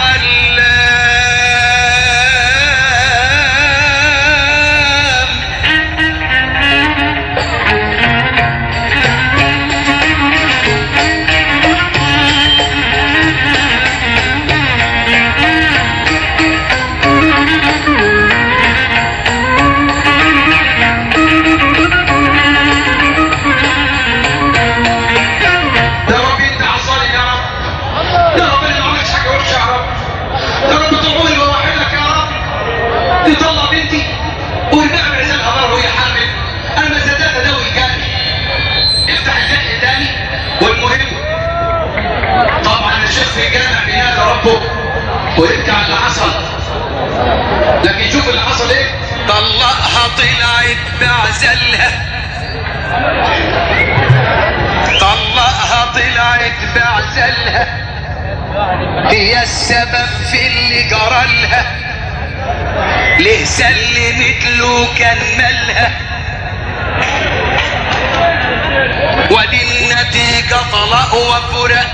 Speaker 1: للعلام يا رب انت عصاني يا رب يا رب اللي ما عملتش حاجه وحشه يا رب طلقها طلعت بعزلها طلقها طلعت بعزلها هي السبب في اللي جرالها ليه سلمت له كان مالها ودي النتيجة طلاق وفراق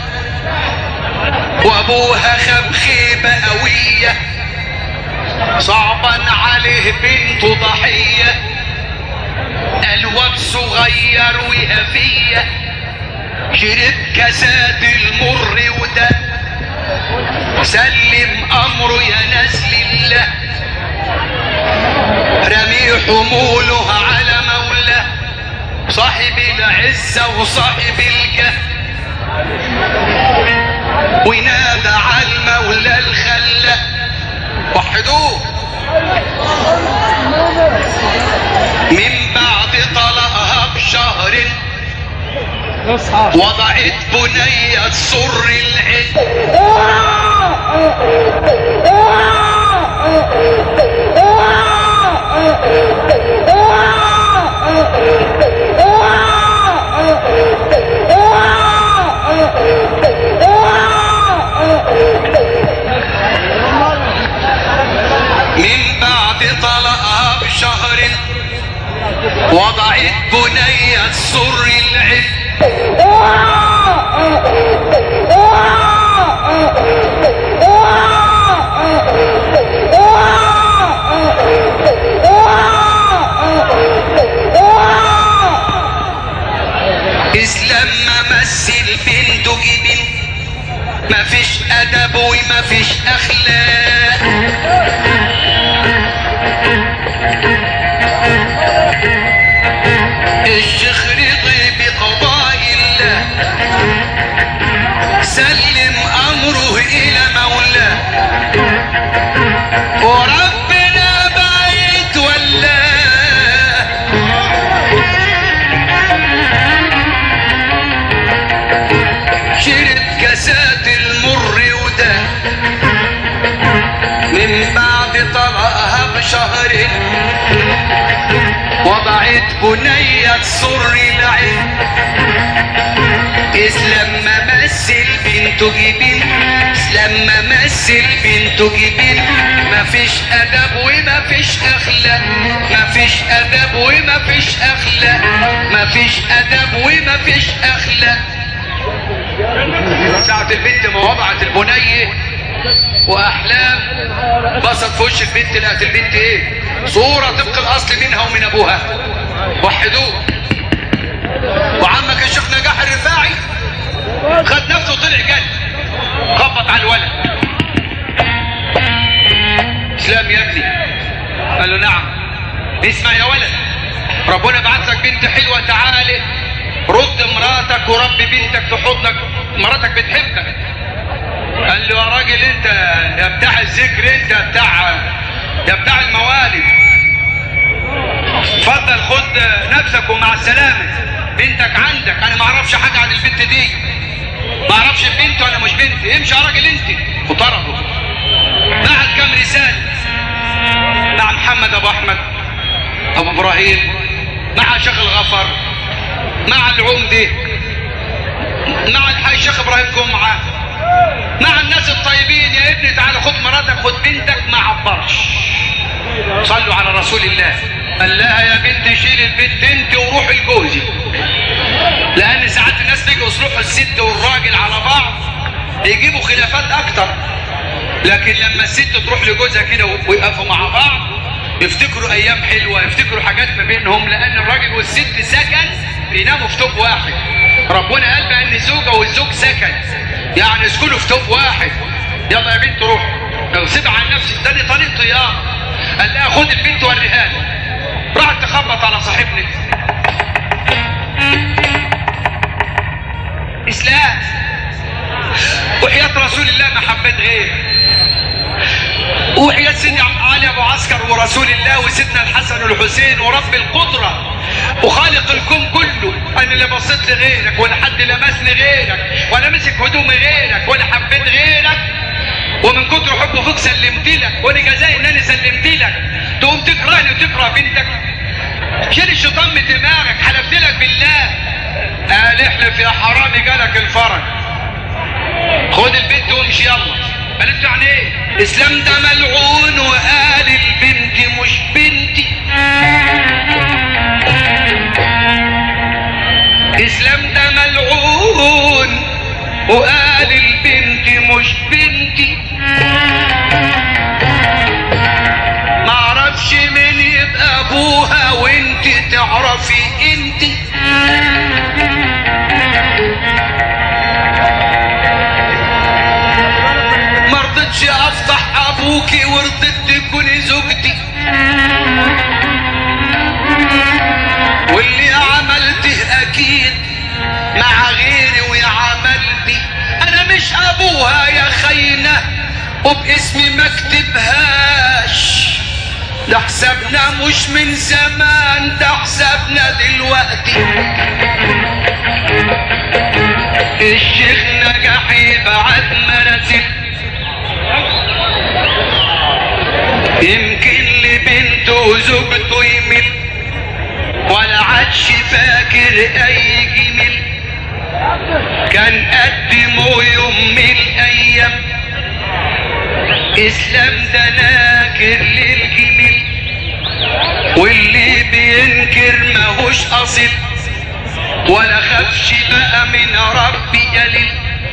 Speaker 1: وابوها خاب خيبة قوية صعبا عليه بنته ضحية الواد صغير وهفية شرب كاسات المر وده سلم امره يا ناس لله رمي حموله على مولاه صاحب العزة وصاحب الجاه ونادى على المولى الخلة وحدوه من بعد طلقها بشهر وضعت بنية سر العين من بعد طلقها بشهر وضعت بنية سر العين اسلام ما مثل بنته جبن مفيش ادب ومفيش اخلاق الشيخ رضي بقضاء الله سلم امره الى مولاه وربنا بعيد ولاه شرب كاسات المر وده من بعد طلقها بشهر وضعت بنية سر العين اسلام ما مثل بنته جبين اسلام ما مثل بنته جبين مفيش ادب ومفيش اخلاق مفيش ادب ومفيش اخلاق مفيش ادب ومفيش اخلاق ساعة البنت ما وضعت البنية واحلام بصت في وش البنت لقت البنت ايه صورة طبق الاصل منها ومن ابوها وحدوه وعمك الشيخ نجاح الرفاعي خد نفسه وطلع جد خبط على الولد اسلام يا ابني قال له نعم اسمع يا ولد ربنا بعت لك بنت حلوه تعالى رد مراتك وربي بنتك في حضنك مراتك بتحبك قال له يا راجل انت يا بتاع الذكر انت يا بتاع يا بتاع الموالد اتفضل خد نفسك ومع السلامه بنتك عندك انا ما اعرفش حاجه عن البنت دي ما اعرفش البنت ولا مش بنت امشي يا راجل انت وطرده بعت كام رساله مع محمد ابو احمد ابو ابراهيم مع شيخ الغفر مع العمده مع الحاج شيخ ابراهيم جمعه مع الناس الطيبين يا ابني تعالى خد مراتك خد بنتك ما عبرش صلوا على رسول الله قال لها يا بنت شيل البنت انت وروح لجوزي لان ساعات الناس بيجوا يصلحوا الست والراجل على بعض يجيبوا خلافات اكتر لكن لما الست تروح لجوزها كده ويقفوا مع بعض يفتكروا ايام حلوه يفتكروا حاجات ما بينهم لان الراجل والست سكن بيناموا في توب واحد ربنا قال بان الزوجه والزوج سكن يعني اسكنوا في توب واحد يلا يا بنت روح لو سيب عن نفسك تاني طريق طيار قال لها خد البنت وريها لي راحت تخبط على صاحبنا اسلام وحياة رسول الله ما حبيت غير وحياة سيدنا علي ابو عسكر ورسول الله وسيدنا الحسن والحسين ورب القدرة وخالق الكون كله انا اللي بصيت لغيرك ولا حد لمسني غيرك ولا مسك هدومي غيرك ولا حبيت غيرك ومن كتر حبه فيك سلمت لك وانا جزائي ان انا سلمت لك
Speaker 2: تقوم تكرهني وتكره بنتك شيل الشيطان من دماغك حلفت لك بالله قال احلف يا حرامي جالك الفرج خد البنت وامشي يلا قالت له يعني ايه اسلام ده ملعون وقال البنت مش بنتي اسلام ده ملعون وقال البنت مش بنتي معرفش مين يبقى ابوها وانت تعرفي انت مرضتش افضح ابوكي ورضيت تكوني زوجتي واللي عملته اكيد مع غيري ويا عملتي انا مش ابوها يا خاينه وباسمي ما اكتبهاش ده حسابنا مش من زمان ده حسابنا دلوقتي الشيخ نجح يبعت مراسل يمكن لبنته وزوجته يمل ولا عادش فاكر اي جميل كان قدمه يوم من الايام اسلام ده ناكر للجميل واللي بينكر ماهوش اصيل ولا خافش بقى من ربي قليل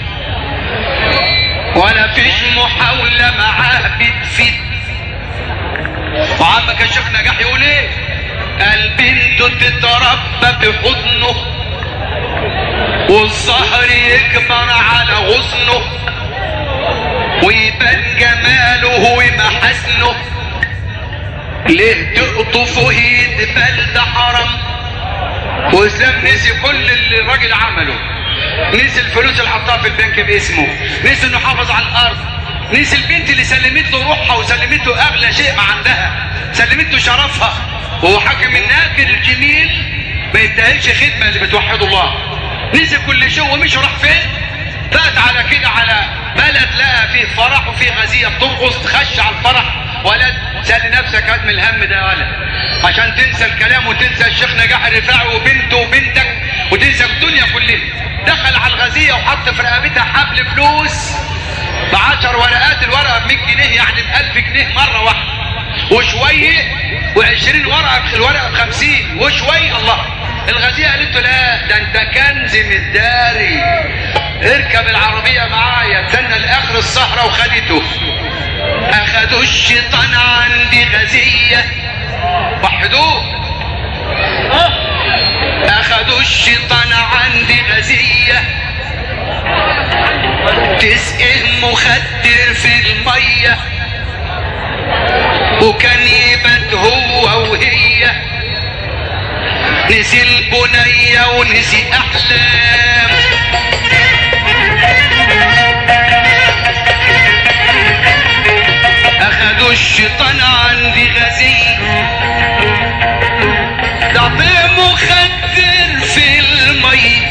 Speaker 2: ولا فيش محاولة معاه بتفيد وعمك الشيخ نجاح يقول ايه قال بنته تتربى بحضنه والظهر يكبر على غصنه ويبان جماله ومحاسنه ليه تقطفه يدبل ده حرام واسلام نسي كل اللي الراجل عمله نسي الفلوس اللي حطها في البنك باسمه نسي انه حافظ على الارض نسي البنت اللي سلمت له روحها وسلمت له اغلى شيء ما عندها سلمت له شرفها وهو حاكم الناكر الجميل ما يديهالش خدمه اللي بتوحد الله نسي كل شيء ومش راح فين فات على كده على بلد لقى فيه فرح وفيه غزيه بترقص تخش على الفرح ولد سأل نفسك هات من الهم ده ولا عشان تنسى الكلام وتنسى الشيخ نجاح الرفاعي وبنته وبنتك وتنسى الدنيا كلها دخل على الغزية وحط في رقبتها حبل فلوس بعشر ورقات الورقة ب 100 جنيه يعني ب 1000 جنيه مرة واحدة وشوية و20 ورقة الورقة ب 50 وشوية الله الغزية قالت له لا ده انت كنز مداري اركب العربية معايا استنى لاخر السهرة وخدته اخدوا الشيطان عندي غزية وحدوه اخدوا الشيطان عندي غزية تسقيه مخدر في المية وكان يبات هو وهي نسي البنية ونسي احلام اخدوا الشيطان عندي غزي ده مخدر في المي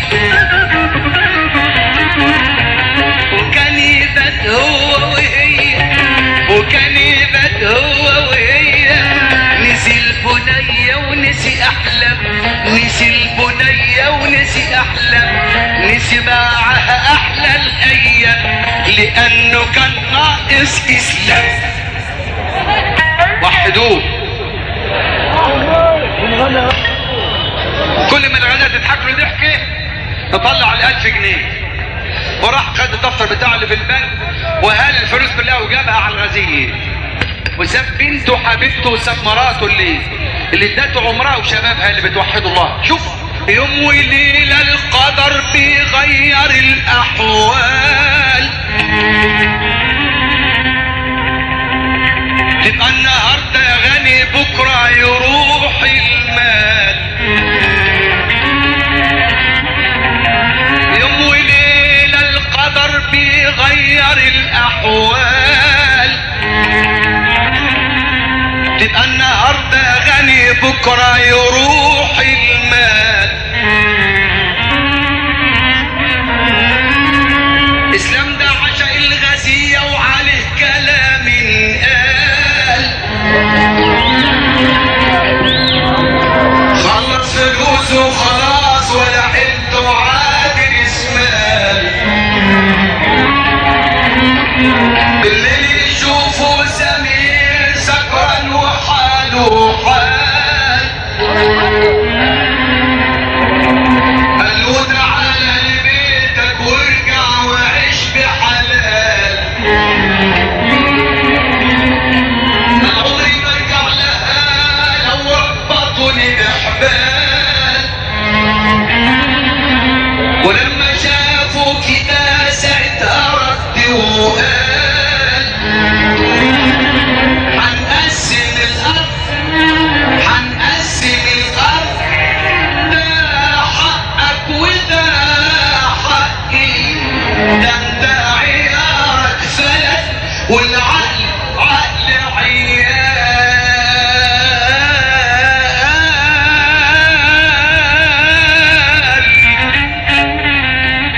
Speaker 2: وكان يبات هو وهي وكان يبات هو وهي نسي البنية ونسي احلام نسي البنية ونسي احلام نسي معها احلى الايام لانه كان ناقص اسلام وحدوه كل ما الغنى تضحك له ضحكه تطلع الألف جنيه وراح خد الدفتر بتاعه اللي في البنك وهال الفلوس كلها وجابها على الغزية وساب بنته حبيبته وساب مراته اللي اللي ادته عمرها وشبابها اللي بتوحدوا الله شوف يوم وليلة القدر بيغير الأحوال تبقى النهاردة يا غني بكرة يروح المال يوم وليلة القدر بيغير الأحوال تبقى النهاردة يا غني بكرة يروح المال اسلام ده عشق الغزية وعليه كلام قال والعقل عقل عيال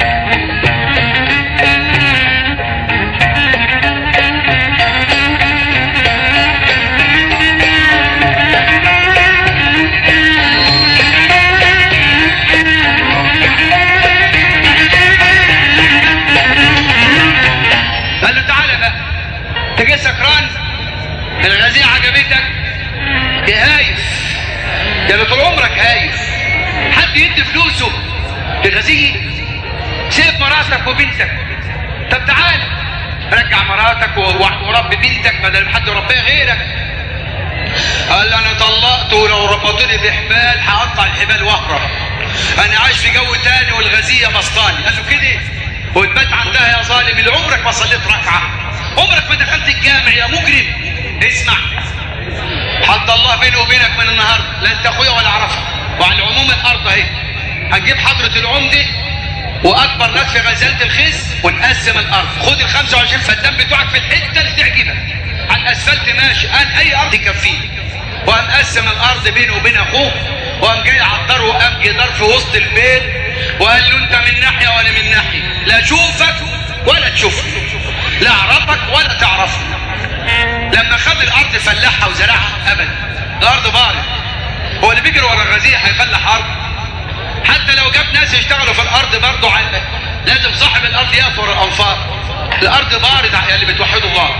Speaker 2: قال له تعالى بقى انت جاي سكران الغازية عجبتك يا هايف يا اللي طول عمرك هايف حد يدي فلوسه لغازية سيب مراتك وبنتك طب تعالى رجع مراتك و- وربي بنتك بدل ما حد يربيها غيرك قال له انا طلقت ولو ربطوني بحبال هقطع الحبال واهرب انا عايش في جو تاني والغازيه بسطاني قال له كده وتبات عندها يا ظالم اللي عمرك ما صليت ركعه عمرك ما دخلت الجامع يا مجرم اسمع حد الله بيني وبينك من النهارده لا انت اخويا ولا اعرفك وعلى العموم الارض اهي هنجيب حضره العمده واكبر ناس في غزاله الخس ونقسم الارض خد ال 25 فدان بتوعك في الحته اللي تعجبك على الاسفلت ماشي قال اي ارض يكفيه وقام قسم الارض بينه وبين اخوه وقام جاي عطر وقام جدار في وسط البيت وقال له انت من ناحيه وانا من ناحيه لا اشوفك ولا تشوفني لا اعرفك ولا تعرفني لما خد الارض فلحها وزرعها ابدا الارض بارد هو اللي بيجري ورا الغزيه هيفلح ارض حتى لو جاب ناس يشتغلوا في الارض برضه ع- لازم صاحب الارض يقفر الانفار الارض بارد يا اللي بتوحدوا الله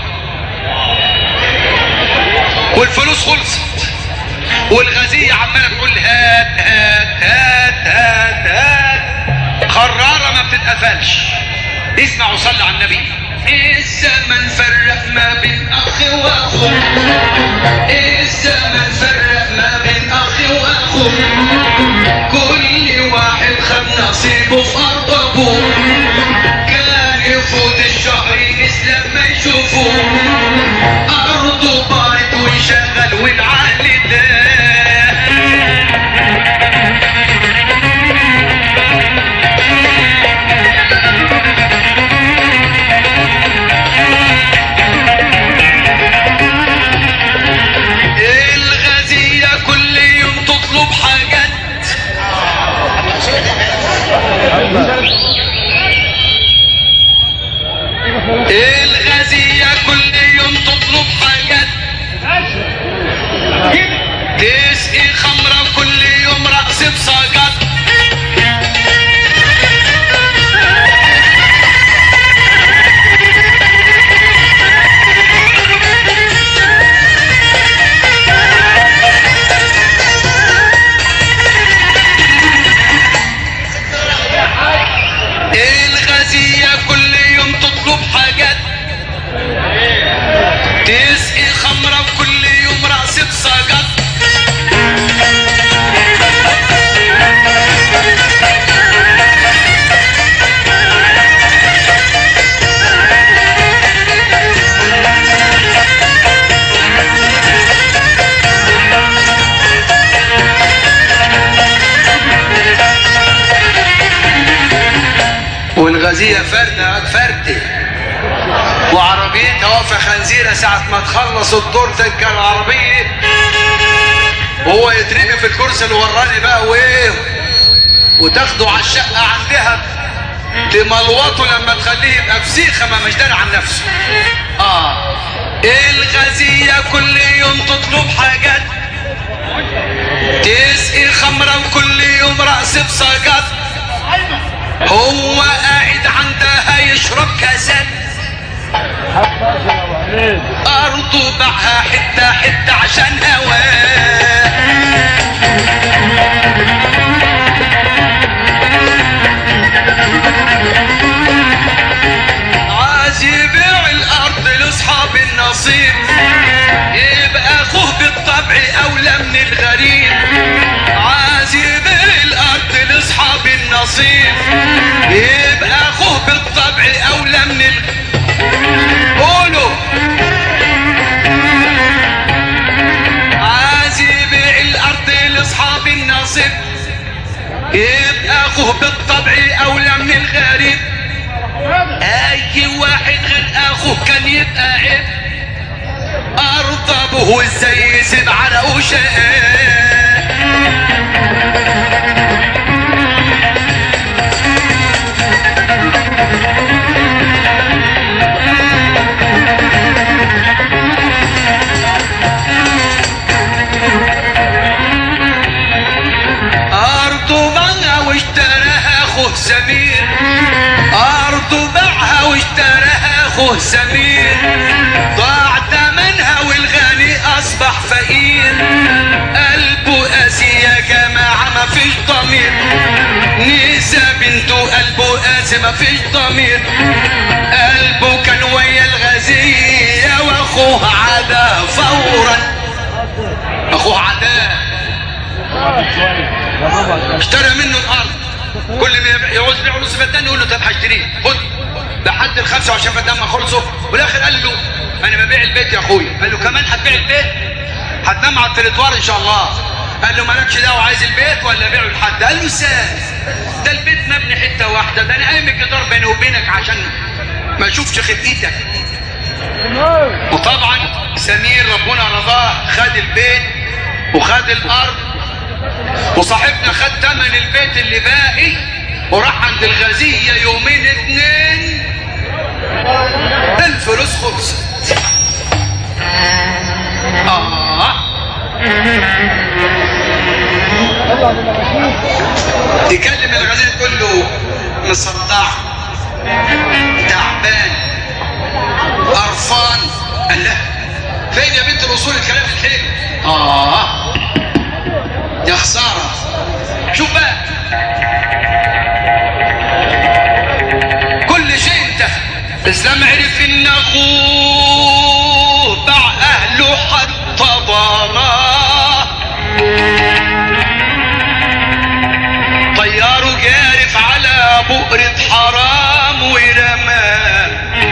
Speaker 2: والفلوس خلصت والغزية عمالة تقول هات هات هات هات هات خرارة ما بتتقفلش اسمع وصلي على النبي الزمن فرق ما بين اخ واخو الزمن فرق ما بين اخ واخو كل واحد خد نصيبه في ارض ابوه كان يفوت الشهر يسلم ما يشوفه ارضه بارد ويشغل والعقل ده الغزية كل يوم تطلب حاجات الغزية كل يوم تطلب حاجات تسقي خمرة وكل يوم رقص بصاجات الغزية كل يوم تطلب حاجات تسقي خمرة وكل يوم رقص بصاجات والغزية فردة فردة وعربيتها واقفة خنزيرة ساعة ما تخلص الدور تلقى العربية وهو يترمي في الكرسي اللي وراني بقى وايه وتاخده على الشقة عندها تملوطه لما تخليه يبقى فسيخة ما مش داري عن نفسه اه الغزية كل يوم تطلب حاجات تسقي خمرة وكل يوم رأس بصاجات هو قاعد عندها يشرب كاسات أرضه باعها حتة حتة عشان هواه عايز يبيع الأرض لأصحاب النصيب يبقى أخوه بالطبع أولى من الغريب عايز يبيع الأرض لأصحاب النصيب يبقى أخوه بالطبع أولى من الغريب قولوا عايز يبيع الأرض لأصحاب النصيب يبقى أخوه بالطبع أولى من الغريب اي واحد غير اخوه كان يبقى عيب ارض ابوه ازاي يسيب على وشاء أرضه باعها واشتراها أخوه سمير أرضه باعها واشتراها أخوه سمير ضاع تمنها والغني أصبح فقير قلبه قاسي يا جماعة مفيش ضمير نسا بنته قلبه قاسي مفيش ضمير قلبه كان ويا الغزية وأخوه عدا فورا أخوه عداه اشترى منه الارض كل ما يبيع- يعوز يبيع نص فدان يقول له طب هشتريه خد لحد ال 25 فدان ما خلصوا والاخر قال له انا ببيع البيت يا اخويا قال له كمان هتبيع البيت هتنام على التريتوار ان شاء الله قال له مالكش دعوه عايز البيت ولا بيعه لحد قال له ازاي ده البيت مبني حته واحده ده انا قايم الجدار بيني وبينك عشان ما اشوفش خلقتك وطبعا سمير ربنا رضاه خد البيت وخد الارض وصاحبنا خد تمن البيت اللي باقي وراح عند الغزية يومين اتنين الفلوس خلصت اه يكلم الغزية تقول له مصدع تعبان قرفان قال لا فين يا بنت الاصول الكلام الحلو اه يا خسارة شوف بقى كل شيء انتهى اسلام عرف ان اخوه باع اهله حتى ضراه طياره جارف على بؤرة حرام ورماه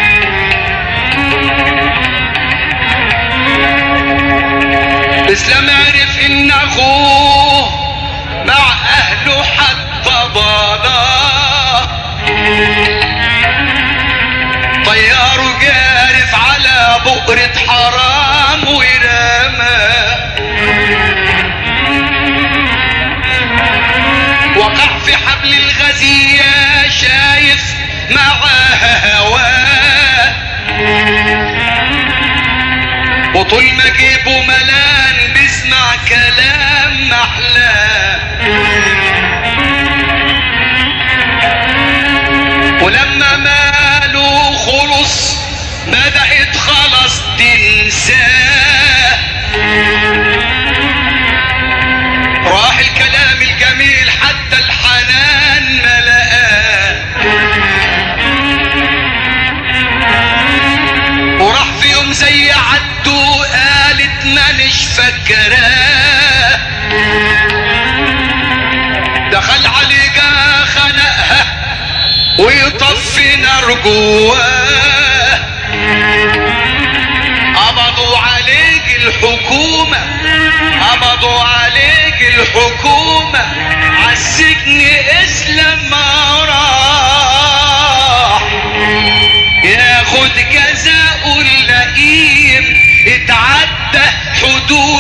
Speaker 2: اسلام عرف ان اخوه مع اهله حتى ضلاه طياره جارف على بؤرة حرام ورماه وقع في حبل الغزية شايف معاها هواه وطول ما جيبه ملان بيسمع كلام محلاه ولما ماله خلص بدأت خلاص تنساه راح الكلام الجميل حتى الحنان ما لقاه وراح في يوم زي عدو قالت مانيش فاكراه دخل عليها خنقها ويطفي نار جواه قبضوا عليك الحكومة قبضوا عليك الحكومة عالسجن اسلم ما راح ياخد جزاء اللئيم اتعدى حدود